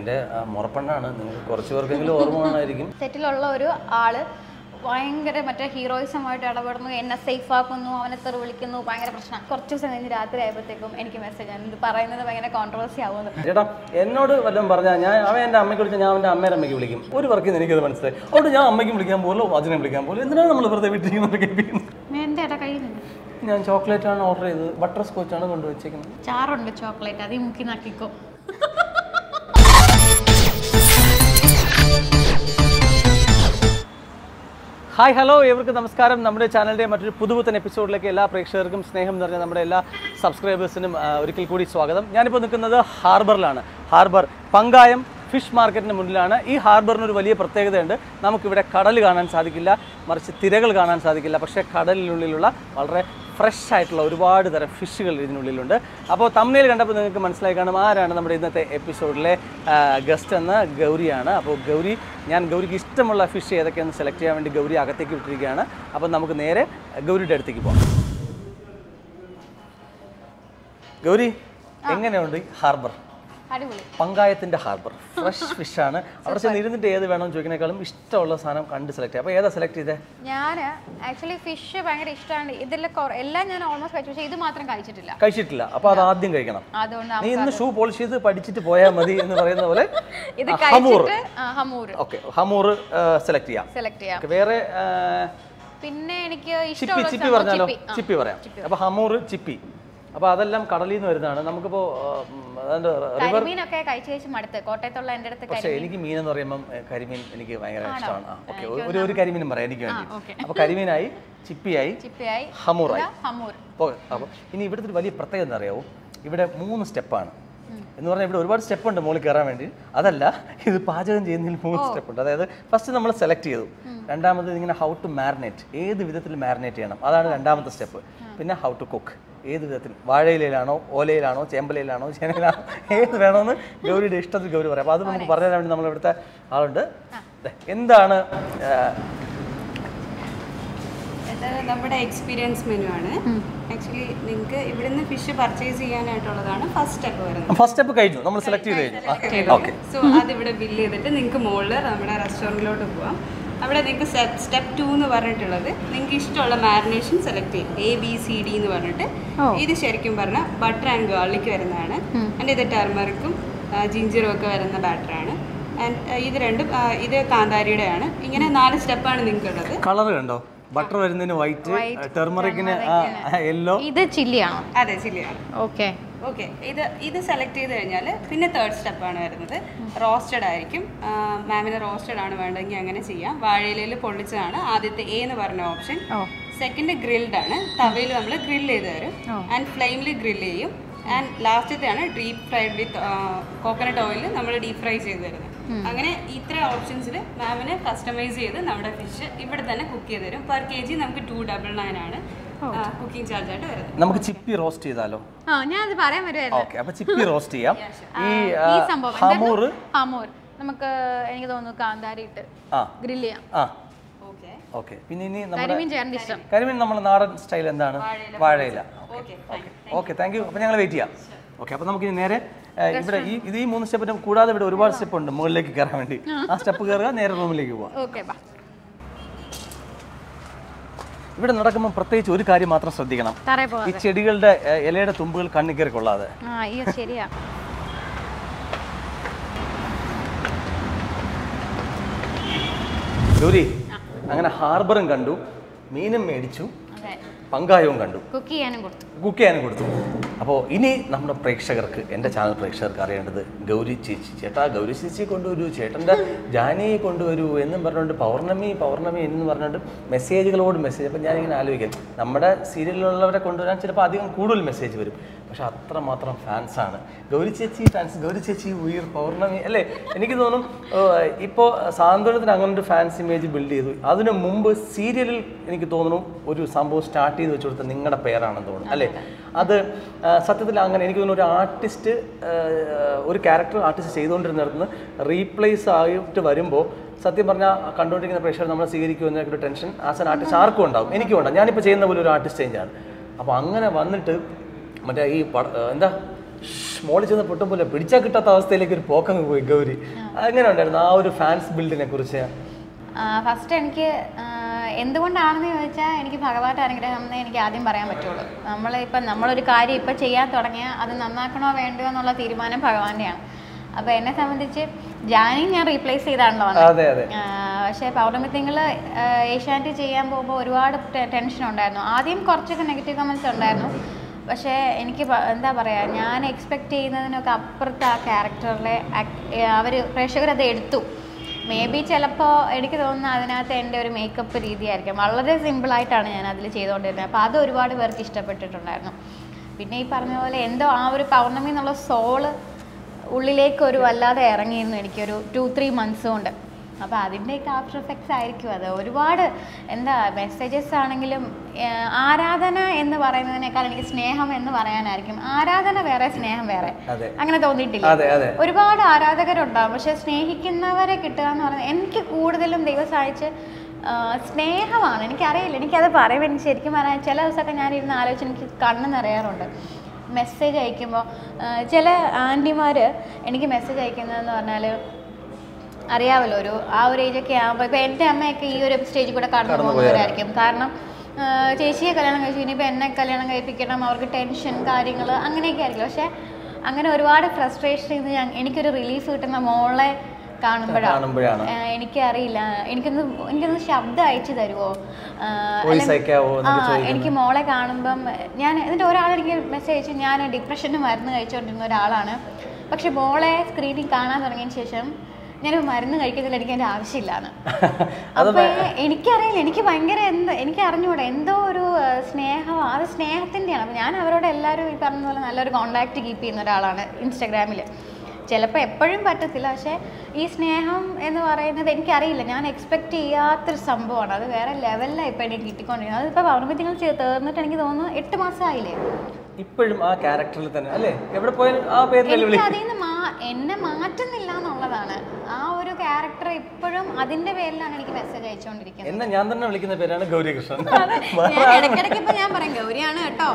എൻ്റെ ആ മുറപ്പെണ്ണാണ് നിങ്ങൾക്ക് കുറച്ച് പേർക്കെങ്കിലും ഓർമ്മ കാണായിരിക്കും സെറ്റിലുള്ള ഒരു ആള് ഭയങ്കര മറ്റേ ഹീറോയിസമായിട്ട് ഇടപെടുന്നു എന്നെ സേഫ് ആക്കുന്നു അവനെ തെറി വിളിക്കുന്നു ഭയങ്കര പ്രശ്നം കുറച്ച് ദിവസം കഴിഞ്ഞ് രാത്രി ആയപ്പോഴത്തേക്കും എനിക്ക് മെസ്സേജ് ആണ് ഇത് പറയുന്നത് ഭയങ്കര കോൺട്രവേഴ്സി ആവുന്നു ചേട്ടാ എന്നോട് വല്ലതും പറഞ്ഞാൽ ഞാൻ അവൻ എൻ്റെ അമ്മയ്ക്ക് വിളിച്ചാൽ ഞാൻ അവൻ്റെ അമ്മയുടെ അമ്മയ്ക്ക് വിളിക്കും ഒരു വർക്കിൽ നിന്ന് എനിക്കത് മനസ്സിലായി അതുകൊണ്ട് ഞാൻ അമ്മയ്ക്കും വിളിക്കാൻ പോലോ അച്ഛനെ വിളിക്കാൻ പോലും എന്തിനാണ് നമ്മൾ വെറുതെ വീട്ടിലിരിക്കുന്നത് കേൾപ്പിക്കുന്നത് എൻ്റെ ഏട്ടാ കയ്യിൽ നിന്ന് ഞാൻ ചോക്ലേറ്റ് ആണ് ഓർഡർ ചെയ്തത് ബട്ടർ സ്കോച്ച് ആണ് കൊണ്ടുവച്ചേക്കുന്നത് ചാറുണ്ട് ചോക്ലേറ്റ് അതീ മുക്കി നക്കിക്കോ ഹായ് ഹലോ ഏവർക്കും നമസ്കാരം നമ്മുടെ ചാനലിൻ്റെ മറ്റൊരു പുതുപുത്തൻ എപ്പിസോഡിലേക്ക് എല്ലാ പ്രേക്ഷകർക്കും സ്നേഹം നിറഞ്ഞ നമ്മുടെ എല്ലാ സബ്സ്ക്രൈബേഴ്സിനും ആ, ഒരിക്കൽ കൂടി സ്വാഗതം ഞാനിപ്പോൾ നിൽക്കുന്നത് ഹാർബറിലാണ് ഹാർബർ പങ്കായം ഫിഷ് മാർക്കറ്റിന് മുന്നിലാണ് ഈ ഹാർബറിന് ഒരു വലിയ പ്രത്യേകതയുണ്ട് നമുക്കിവിടെ കടൽ കാണാൻ സാധിക്കില്ല മറിച്ച് തിരകൾ കാണാൻ സാധിക്കില്ല പക്ഷേ കടലിനുള്ളിലുള്ള വളരെ ഫ്രഷ് ആയിട്ടുള്ള ഒരുപാട് തരം ഫിഷുകൾ ഇതിനുള്ളിലുണ്ട് അപ്പോൾ തമ്മിൽ കണ്ടപ്പോൾ നിങ്ങൾക്ക് മനസ്സിലായി കാണും ആരാണ് നമ്മുടെ ഇന്നത്തെ എപ്പിസോഡിലെ ഗസ്റ്റ് എന്ന ഗൗരിയാണ് അപ്പോൾ ഗൗരി ഞാൻ ഗൗരിക്ക് ഇഷ്ടമുള്ള ഫിഷ് ഏതൊക്കെയാണെന്ന് സെലക്ട് ചെയ്യാൻ വേണ്ടി ഗൗരി അകത്തേക്ക് വിട്ടിരിക്കുകയാണ് അപ്പോൾ നമുക്ക് നേരെ ഗൗരിയുടെ അടുത്തേക്ക് പോകാം ഗൗരി എങ്ങനെയുണ്ട് ഈ ഹാർബർ അടിപൊളി പങ്കായത്തിൻ്റെ ഹാർബർ ഫ്രഷ് ഫിഷാണ് അവിടെ ചെന്ന് ഇരുന്നിട്ട് ഏത് വേണമെന്ന് ചോദിക്കുന്നേക്കാളും ഇഷ്ടമുള്ള സാധനം കണ്ട് സെലക്ട് ചെയ്യുക അപ്പോൾ ഏതാ സെലക്ട് ചെയ്തേ ഞാൻ ആക്ച്വലി ഫിഷ് ഭയങ്കര ഇഷ്ടമാണ് ഇതിൽ എല്ലാം ഞാൻ ഓൾമോസ്റ്റ് കഴിച്ചു പക്ഷേ ഇത് മാത്രം കഴിച്ചിട്ടില്ല കഴിച്ചിട്ടില്ല അപ്പോൾ അത് ആദ്യം കഴിക്കണം അതുകൊണ്ട് നീ ഇന്ന് ഷൂ പോളിഷ് ചെയ്ത് പഠിച്ചിട്ട് പോയാൽ മതി എന്ന് പറയുന്ന പോലെ ഇത് ആ, ഹമൂർ കഴിച്ചിട്ട് ആ, ഹമൂർ ഓക്കെ ഹമൂർ സെലക്ട് ചെയ്യാം സെലക്ട് ചെയ്യാം Okay, വേറെ ആ, പിന്നെ എനിക്ക് ചിപ്പി ഇഷ്ടമുള്ള ചിപ്പി സംഭവം പറഞ്ഞാലോ ചിപ്പി. ആ. ചിപ്പി പറയാം അപ്പോൾ ഹമൂർ ചിപ്പി അപ്പോൾ അതെല്ലാം കടലിൽ നിന്ന് വരുന്നതാണ് നമുക്കിപ്പോൾ അതിൻ്റെ റിവർ കരിമീനൊക്കെ കഴിച്ച് കഴിച്ച് മടുത്ത് കോട്ടയത്തുള്ള എൻ്റെ അടുത്ത് പക്ഷേ എനിക്ക് മീൻ എന്ന് പറയുമ്പം ഏ, കരിമീൻ എനിക്ക് ഭയങ്കര ഇഷ്ടമാണ് ആ ഓക്കെ ഒരു ഒരു കരിമീനും പറയാം എനിക്ക് വേണ്ടി ഓക്കെ. അപ്പോൾ കരിമീനായി ചിപ്പിയായി ചിപ്പിയായി ഹമൂറായി ഹമൂർ അപ്പോൾ അപ്പോൾ ഇനി ഇവിടുത്തെ ഒരു വലിയ പ്രത്യേകത എന്താ അറിയാവോ ഇവിടെ മൂന്ന് സ്റ്റെപ്പാണ് എന്ന് പറഞ്ഞാൽ ഇവിടെ ഒരുപാട് സ്റ്റെപ്പ് ഉണ്ട് മുകളിൽ കയറാൻ വേണ്ടി അതല്ല ഇത് പാചകം ചെയ്യുന്നതിൽ മൂന്ന് സ്റ്റെപ്പ് ഉണ്ട് അതായത് ഫസ്റ്റ് നമ്മൾ സെലക്ട് ചെയ്തു രണ്ടാമത് ഇങ്ങനെ ഹൗ ടു മാരിനേറ്റ് ഏത് വിധത്തിൽ മാരിനേറ്റ് ചെയ്യണം അതാണ് രണ്ടാമത്തെ സ്റ്റെപ്പ് പിന്നെ ഹൗ ടു കുക്ക് ഏത് വിധത്തിൽ വാഴയിലയിലാണോ ഓലയിലാണോ ചേമ്പലയിലാണോ ചേനയിലാണോ ഏത് വേണമെന്ന് ഗൗരിയുടെ ഇഷ്ടത്തിൽ ഗൗരി പറയാം അപ്പോൾ അത് നമുക്ക് പറഞ്ഞു തരാൻ വേണ്ടി നമ്മൾ ഇവിടുത്തെ ആളുണ്ട് ദേ, എന്താണ് ആ, ഇത് നമ്മുടെ എക്സ്പീരിയൻസ് മെനു ആണ് ആക്ച്വലി നിങ്ങൾക്ക് ഇവിടുന്ന് ഫിഷ് പർച്ചേസ് ചെയ്യാനായിട്ടുള്ളതാണ് ഫസ്റ്റ് സ്റ്റെപ്പ് വരുന്നത് ഫസ്റ്റ് സ്റ്റെപ്പ് കഴിഞ്ഞു നമ്മൾ സെലക്ട് ചെയ്ത് കഴിഞ്ഞു ഓക്കെ സോ അതിവിടെ ബില്ല് ചെയ്തിട്ട് നിങ്ങൾക്ക് മുകളിൽ നമ്മുടെ റെസ്റ്റോറൻറ്റിലോട്ട് പോവാം അവിടെ നിങ്ങൾക്ക് സ്റ്റെപ്പ് ടു എന്ന് പറഞ്ഞിട്ടുള്ളത് നിങ്ങൾക്ക് ഇഷ്ടമുള്ള മാരിനേഷൻ സെലക്ട് ചെയ്യും എ ബി സി ഡി എന്ന് പറഞ്ഞിട്ട് ഇത് ശരിക്കും പറഞ്ഞാൽ ബട്ടർ ആൻഡ് ഗാർലിക് വരുന്നതാണ് ആൻഡ് ഇത് ടർമറിക്കും ജിഞ്ചറും ഒക്കെ വരുന്ന ബാറ്ററാണ് ആൻഡ് ഇത് രണ്ടും ആ, ഇത് കാന്താരിയുടെയാണ് ഇങ്ങനെ നാല് സ്റ്റെപ്പാണ് നിങ്ങൾക്കുള്ളത് കളർ കണ്ടോ ബട്ടർ വരുന്നതിന് വൈറ്റ് ടെർമറിക്കിന് യെല്ലോ ഇത് ചില്ലിയാണോ അതെ ചില്ലിയാണ് ഓക്കെ ഓക്കെ ഇത് ഇത് സെലക്ട് ചെയ്ത് കഴിഞ്ഞാൽ പിന്നെ തേർഡ് സ്റ്റെപ്പാണ് വരുന്നത് റോസ്റ്റഡ് ആയിരിക്കും മാമിന് റോസ്റ്റഡ് ആണ് വേണ്ടതെങ്കിൽ അങ്ങനെ ചെയ്യാം വാഴയിലയിൽ പൊള്ളിച്ചതാണ് ആദ്യത്തെ എ എന്ന് പറഞ്ഞ ഓപ്ഷൻ ഓ സെക്കൻഡ് ഗ്രിൽഡ് ആണ് തവയിൽ നമ്മൾ ഗ്രിൽ ചെയ്ത് തരും ആൻഡ് ഫ്ലെയിമിൽ ഗ്രിൽ ചെയ്യും ആൻഡ് ലാസ്റ്റത്തെയാണ് deep fried with coconut oil നമ്മൾ ഡീപ് ഫ്രൈ ചെയ്ത് തരുന്നത് അങ്ങനെ ഇത്ര ഓപ്ഷൻസിൽ മാമിന് കസ്റ്റമൈസ് ചെയ്ത് നമ്മുടെ ഫിഷ് ഇവിടെ തന്നെ കുക്ക് ചെയ്ത് തരും പെർ കെ ജി നമുക്ക് ടു ഡബിൾ നയൻ ആണ് കുക്കിംഗ് ചാർജ് ആയിട്ട് വരുന്നത് നമുക്ക് ചിപ്പി റോസ്റ്റ് ചെയ്താലോ ആ ഞാൻ അത് പറയാൻ വരുമായിരുന്നു ഓക്കെ അപ്പൊ ചിപ്പി റോസ്റ്റ് ചെയ്യാം ഈ ആ, ഈ സംഭവം ഹമൂർ ഹമൂർ നമുക്ക് എനിക്ക് തോന്നുന്നു കാന്താരി ഇട്ട് ആ ഗ്രില്ല് ചെയ്യാം ആ ഓക്കെ ഓക്കെ പിന്നെ ഇനി നമ്മുടെ കരിമീൻ ചേട്ടൻ്റെ ഇഷ്ടം കരിമീൻ നമ്മുടെ നാടൻ സ്റ്റൈൽ എന്താണ് വാഴയില ഓക്കെ താങ്ക് യു അപ്പോൾ ഞങ്ങൾ വെയിറ്റ് ചെയ്യാം ഓക്കെ അപ്പോൾ നമുക്ക് ഇനി നേരെ ആ, ഇവിടെ ഈ ഇത് ഈ മൂന്ന് സ്റ്റെപ്പിന് കൂടാതെ ഇവിടെ ഒരുപാട് സ്റ്റെപ്പ് ഉണ്ട് മുകളിലേക്ക് കയറാൻ വേണ്ടി ആ സ്റ്റെപ്പ് കയറുക നേരെ റൂമിലേക്ക് പോവാം ഓക്കെ ബാ ഇവിടെ നടക്കുമ്പോൾ പ്രത്യേകിച്ച് ഒരു കാര്യം മാത്രം ശ്രദ്ധിക്കണം തറയിൽ ഈ പോകാതെ ചെടികളുടെ ആ, ഇലയുടെ തുമ്പുകൾ കണ്ണി കയറി കൊള്ളാതെ ആ അയ്യോ ശരിയാ ഗൗരി അങ്ങനെ ഹാർബറും കണ്ടു മീനും മേടിച്ചു അതെ പങ്കായവും കണ്ടു കുക്ക് ചെയ്യാനും കൊടുത്തു കുക്ക് ചെയ്യാനും കൊടുത്തു അപ്പോൾ ഇനി നമ്മുടെ പ്രേക്ഷകർക്ക് എൻ്റെ ചാനൽ പ്രേക്ഷകർക്ക് അറിയേണ്ടത് ഗൗരി ചേച്ചി ചേട്ടാ ഗൗരി ചേച്ചിയെ കൊണ്ടുവരൂ ചേട്ടൻ്റെ ജാനിയെ കൊണ്ടുവരൂ എന്നും പറഞ്ഞുകൊണ്ട് പൗർണമി പൗർണമി എന്ന് പറഞ്ഞുകൊണ്ട് മെസ്സേജുകളോട് മെസ്സേജ് അപ്പോൾ ഞാനിങ്ങനെ ആലോചിക്കാം നമ്മുടെ സീരിയലിലുള്ളവരെ കൊണ്ടുവരാൻ ചിലപ്പോൾ അധികം കൂടുതൽ മെസ്സേജ് വരും പക്ഷെ അത്രമാത്രം ഫാൻസാണ് ഗൗരി ചേച്ചി ഫാൻസ് ഗൗരി ചേച്ചി ഉയർ പൗർണമി അല്ലേ എനിക്ക് തോന്നും ഇപ്പോൾ സാന്ത്വനത്തിന് അങ്ങനെ ഒരു ഫാൻസ് ഇമേജ് ബിൽഡ് ചെയ്തു അതിനു മുമ്പ് സീരിയലിൽ എനിക്ക് തോന്നുന്നു ഒരു സംഭവം സ്റ്റാർട്ട് ചെയ്ത് വെച്ച് കൊടുത്ത നിങ്ങളുടെ പേരാണെന്ന് തോന്നുന്നു അല്ലേ അത് ആ, സത്യത്തിൽ അങ്ങനെ എനിക്ക് തോന്നുന്നു ഒരു ആർട്ടിസ്റ്റ് ഒരു ക്യാരക്ടർ ആർട്ടിസ്റ്റ് ചെയ്തുകൊണ്ടിരുന്നിടത്തുനിന്ന് റീപ്ലേസ് ആയിട്ട് വരുമ്പോൾ സത്യം പറഞ്ഞാൽ കണ്ടുകൊണ്ടിരിക്കുന്ന പ്രേക്ഷകർ നമ്മളെ സ്വീകരിക്കുമെന്ന ഒരു ടെൻഷൻ ആസ് എൻ ആർട്ടിസ്റ്റ് ആർക്കും ഉണ്ടാവും എനിക്കും ഉണ്ടാവും ഞാനിപ്പോൾ ചെയ്യുന്ന പോലെ ഒരു ആർട്ടിസ്റ്റ് ചേഞ്ചാണ് അപ്പോൾ അങ്ങനെ വന്നിട്ട് മറ്റേ ഈ പട- എന്താ മോളിൽ ചെന്ന് പൊട്ടും പോലെ പിടിച്ചാൽ കിട്ടാത്ത അവസ്ഥയിലേക്ക് ഒരു പോക്കങ്ങ് പോയി ഗൗരി അങ്ങനെ ഉണ്ടായിരുന്നു ആ ഒരു ഫാൻസ് ബിൽഡിനെ കുറിച്ച് ഫസ്റ്റ് എനിക്ക് ആ, എന്തുകൊണ്ടാണെന്ന് ചോദിച്ചാൽ എനിക്ക് ഭഗവാന്റെ അനുഗ്രഹം എന്നേ എനിക്ക് ആദ്യം പറയാൻ പറ്റുള്ളൂ നമ്മൾ ഇപ്പം നമ്മളൊരു കാര്യം ഇപ്പം ചെയ്യാൻ തുടങ്ങിയാൽ അത് നന്നാക്കണോ വേണ്ടയോ എന്നുള്ള തീരുമാനം ഭഗവാന്റെയാണ് അപ്പോൾ എന്നെ സംബന്ധിച്ച് ജാനി ഞാൻ റീപ്ലേസ് ചെയ്താണല്ലോ വന്നത് അതെ അതെ ആ, പക്ഷേ പൗർണമി തിങ്കൾ ഏഷ്യാനെറ്റ് ചെയ്യാൻ പോകുമ്പോൾ ഒരുപാട് ടെൻഷൻ ഉണ്ടായിരുന്നു ആദ്യം കുറച്ചൊക്കെ നെഗറ്റീവ് കമൻസ് ഉണ്ടായിരുന്നു പക്ഷേ എനിക്ക് പ- എന്താ പറയുക ഞാൻ എക്സ്പെക്റ്റ് ചെയ്യുന്നതിനൊക്കെ അപ്പുറത്ത് ആ ക്യാരക്ടറിലെ അവർ പ്രേക്ഷകരത് എടുത്തു മേ ബി ചിലപ്പോൾ എനിക്ക് തോന്നുന്നു അതിനകത്ത് എൻ്റെ ഒരു മേക്കപ്പ് രീതിയായിരിക്കും വളരെ സിമ്പിളായിട്ടാണ് ഞാൻ അതിൽ ചെയ്തുകൊണ്ടിരുന്നത് അപ്പോൾ അത് ഒരുപാട് പേർക്ക് ഇഷ്ടപ്പെട്ടിട്ടുണ്ടായിരുന്നു പിന്നെ ഈ പറഞ്ഞ പോലെ എന്തോ ആ ഒരു പൗർണമി എന്നുള്ള സോള് ഉള്ളിലേക്ക് ഒരു വല്ലാതെ ഇറങ്ങിയിരുന്നു എനിക്കൊരു ടു ത്രീ മന്ത്സ് കൊണ്ട് അപ്പോൾ അതിൻ്റെയൊക്കെ ആഫ്റ്റർ എഫക്ട്സ് ആയിരിക്കും അത് ഒരുപാട് എന്താ മെസ്സേജസ് ആണെങ്കിലും ഏഹ്, ആരാധന എന്ന് പറയുന്നതിനേക്കാൾ എനിക്ക് സ്നേഹം എന്ന് പറയാനായിരിക്കും ആരാധന വേറെ സ്നേഹം വേറെ അതെ. അങ്ങനെ തോന്നിയിട്ടില്ല അതെ അതെ ഒരുപാട് ആരാധകരുണ്ടാവും പക്ഷെ സ്നേഹിക്കുന്നവരെ കിട്ടുക എന്ന് പറയുന്നത് എനിക്ക് കൂടുതലും ദൈവം സഹായിച്ച് ആ, സ്നേഹമാണ് എനിക്കറിയില്ല എനിക്കത് പറയുമ്പോൾ എനിക്ക് ശരിക്കും പറയാൻ ചില ദിവസമൊക്കെ ഞാൻ ഇരുന്ന് ആലോചിച്ച് എനിക്ക് കണ്ണ് നിറയാറുണ്ട് മെസ്സേജ് അയക്കുമ്പോൾ ചില ആൻറ്റിമാർ എനിക്ക് മെസ്സേജ് അയക്കുന്നതെന്ന് പറഞ്ഞാൽ അറിയാമല്ലോ ഒരു ആ ഒരു ഏജൊക്കെ ആകുമ്പോൾ ഇപ്പോൾ എൻ്റെ അമ്മയൊക്കെ ഈ ഒരു സ്റ്റേജിൽ കൂടെ കടന്നു പോകുന്നവരായിരിക്കും കാരണം ആ, ചേച്ചിയെ കല്യാണം കഴിച്ചു ഇനിയിപ്പോൾ എന്നെ കല്യാണം കഴിപ്പിക്കണം അവർക്ക് ടെൻഷൻ കാര്യങ്ങൾ അങ്ങനെയൊക്കെ ആയിരിക്കും പക്ഷേ അങ്ങനെ ഒരുപാട് ഫ്രസ്ട്രേഷൻ ഇത് ഞാൻ എനിക്കൊരു റിലീഫ് കിട്ടുന്ന മോളെ കാണുമ്പോഴാണ് കാണുമ്പോഴാണ് എനിക്കറിയില്ല എനിക്കൊന്ന് എനിക്കൊന്ന് ശബ്ദം അയച്ചു തരുമോ വോയിസ് അയക്കാവോ ആ എന്നൊക്കെ ചോദിക്കുന്നു എനിക്ക് മോളെ കാണുമ്പം ഞാൻ എന്നിട്ട് ഒരാൾ എനിക്ക് മെസ്സേജ് അയച്ചു ഞാൻ ഡിപ്രഷന് മരുന്ന് കഴിച്ചുകൊണ്ടിരുന്ന ഒരാളാണ് പക്ഷെ മോളെ സ്ക്രീനിൽ കാണാൻ തുടങ്ങിയതിന് ശേഷം ഞാൻ മരുന്ന് കഴിക്കുന്നില്ല എനിക്ക് അതിൻ്റെ ആവശ്യമില്ലാണ് അപ്പൊ എനിക്കറിയില്ല എനിക്ക് ഭയങ്കര എന്ത് എനിക്ക് അറിഞ്ഞൂടെ എന്തോ ഒരു ആ, സ്നേഹം അത് സ്നേഹത്തിൻ്റെയാണ് അപ്പം ഞാൻ അവരോട് എല്ലാവരും ഈ പറഞ്ഞ പോലെ നല്ലൊരു കോണ്ടാക്ട് കീപ്പ് ചെയ്യുന്ന ഒരാളാണ് ഇൻസ്റ്റഗ്രാമിൽ ചിലപ്പോൾ എപ്പോഴും പറ്റത്തില്ല പക്ഷേ ഈ സ്നേഹം എന്ന് പറയുന്നത് എനിക്കറിയില്ല ഞാൻ എക്സ്പെക്ട് ചെയ്യാത്തൊരു സംഭവമാണ് അത് വേറെ ലെവലിലാണ് ഇപ്പോൾ എനിക്ക് കിട്ടിക്കൊണ്ടിരിക്കുന്നത് അതിപ്പോൾ പൗർണമി തിങ്കൾ തീർന്നിട്ട് എനിക്ക് തോന്നുന്നു എട്ട് മാസമായില്ലേ ഇപ്പോഴും ആ ക്യാരക്ടറിൽ തന്നെ അല്ലേ എവിടെ പോയാലും ആ പേരിലല്ലേ എനിക്ക് വിളി അതിൽ നിന്ന് മാ എന്നെ മാറ്റുന്നില്ല എന്നുള്ളതാണ് ആ ഒരു ക്യാരക്ടർ ഇപ്പോഴും അതിന്റെ പേരിലാണ് എനിക്ക് മെസ്സേജ് അയച്ചുകൊണ്ടിരിക്കുന്നത് എന്നെ ഞാൻ തന്നെ വിളിക്കുന്ന പേരാണ് ഗൗരി കൃഷ്ണൻ ഞാൻ ഇടയ്ക്കിടയ്ക്ക് ഇപ്പൊ ഞാൻ പറയും ഗൗരിയാണ് കേട്ടോ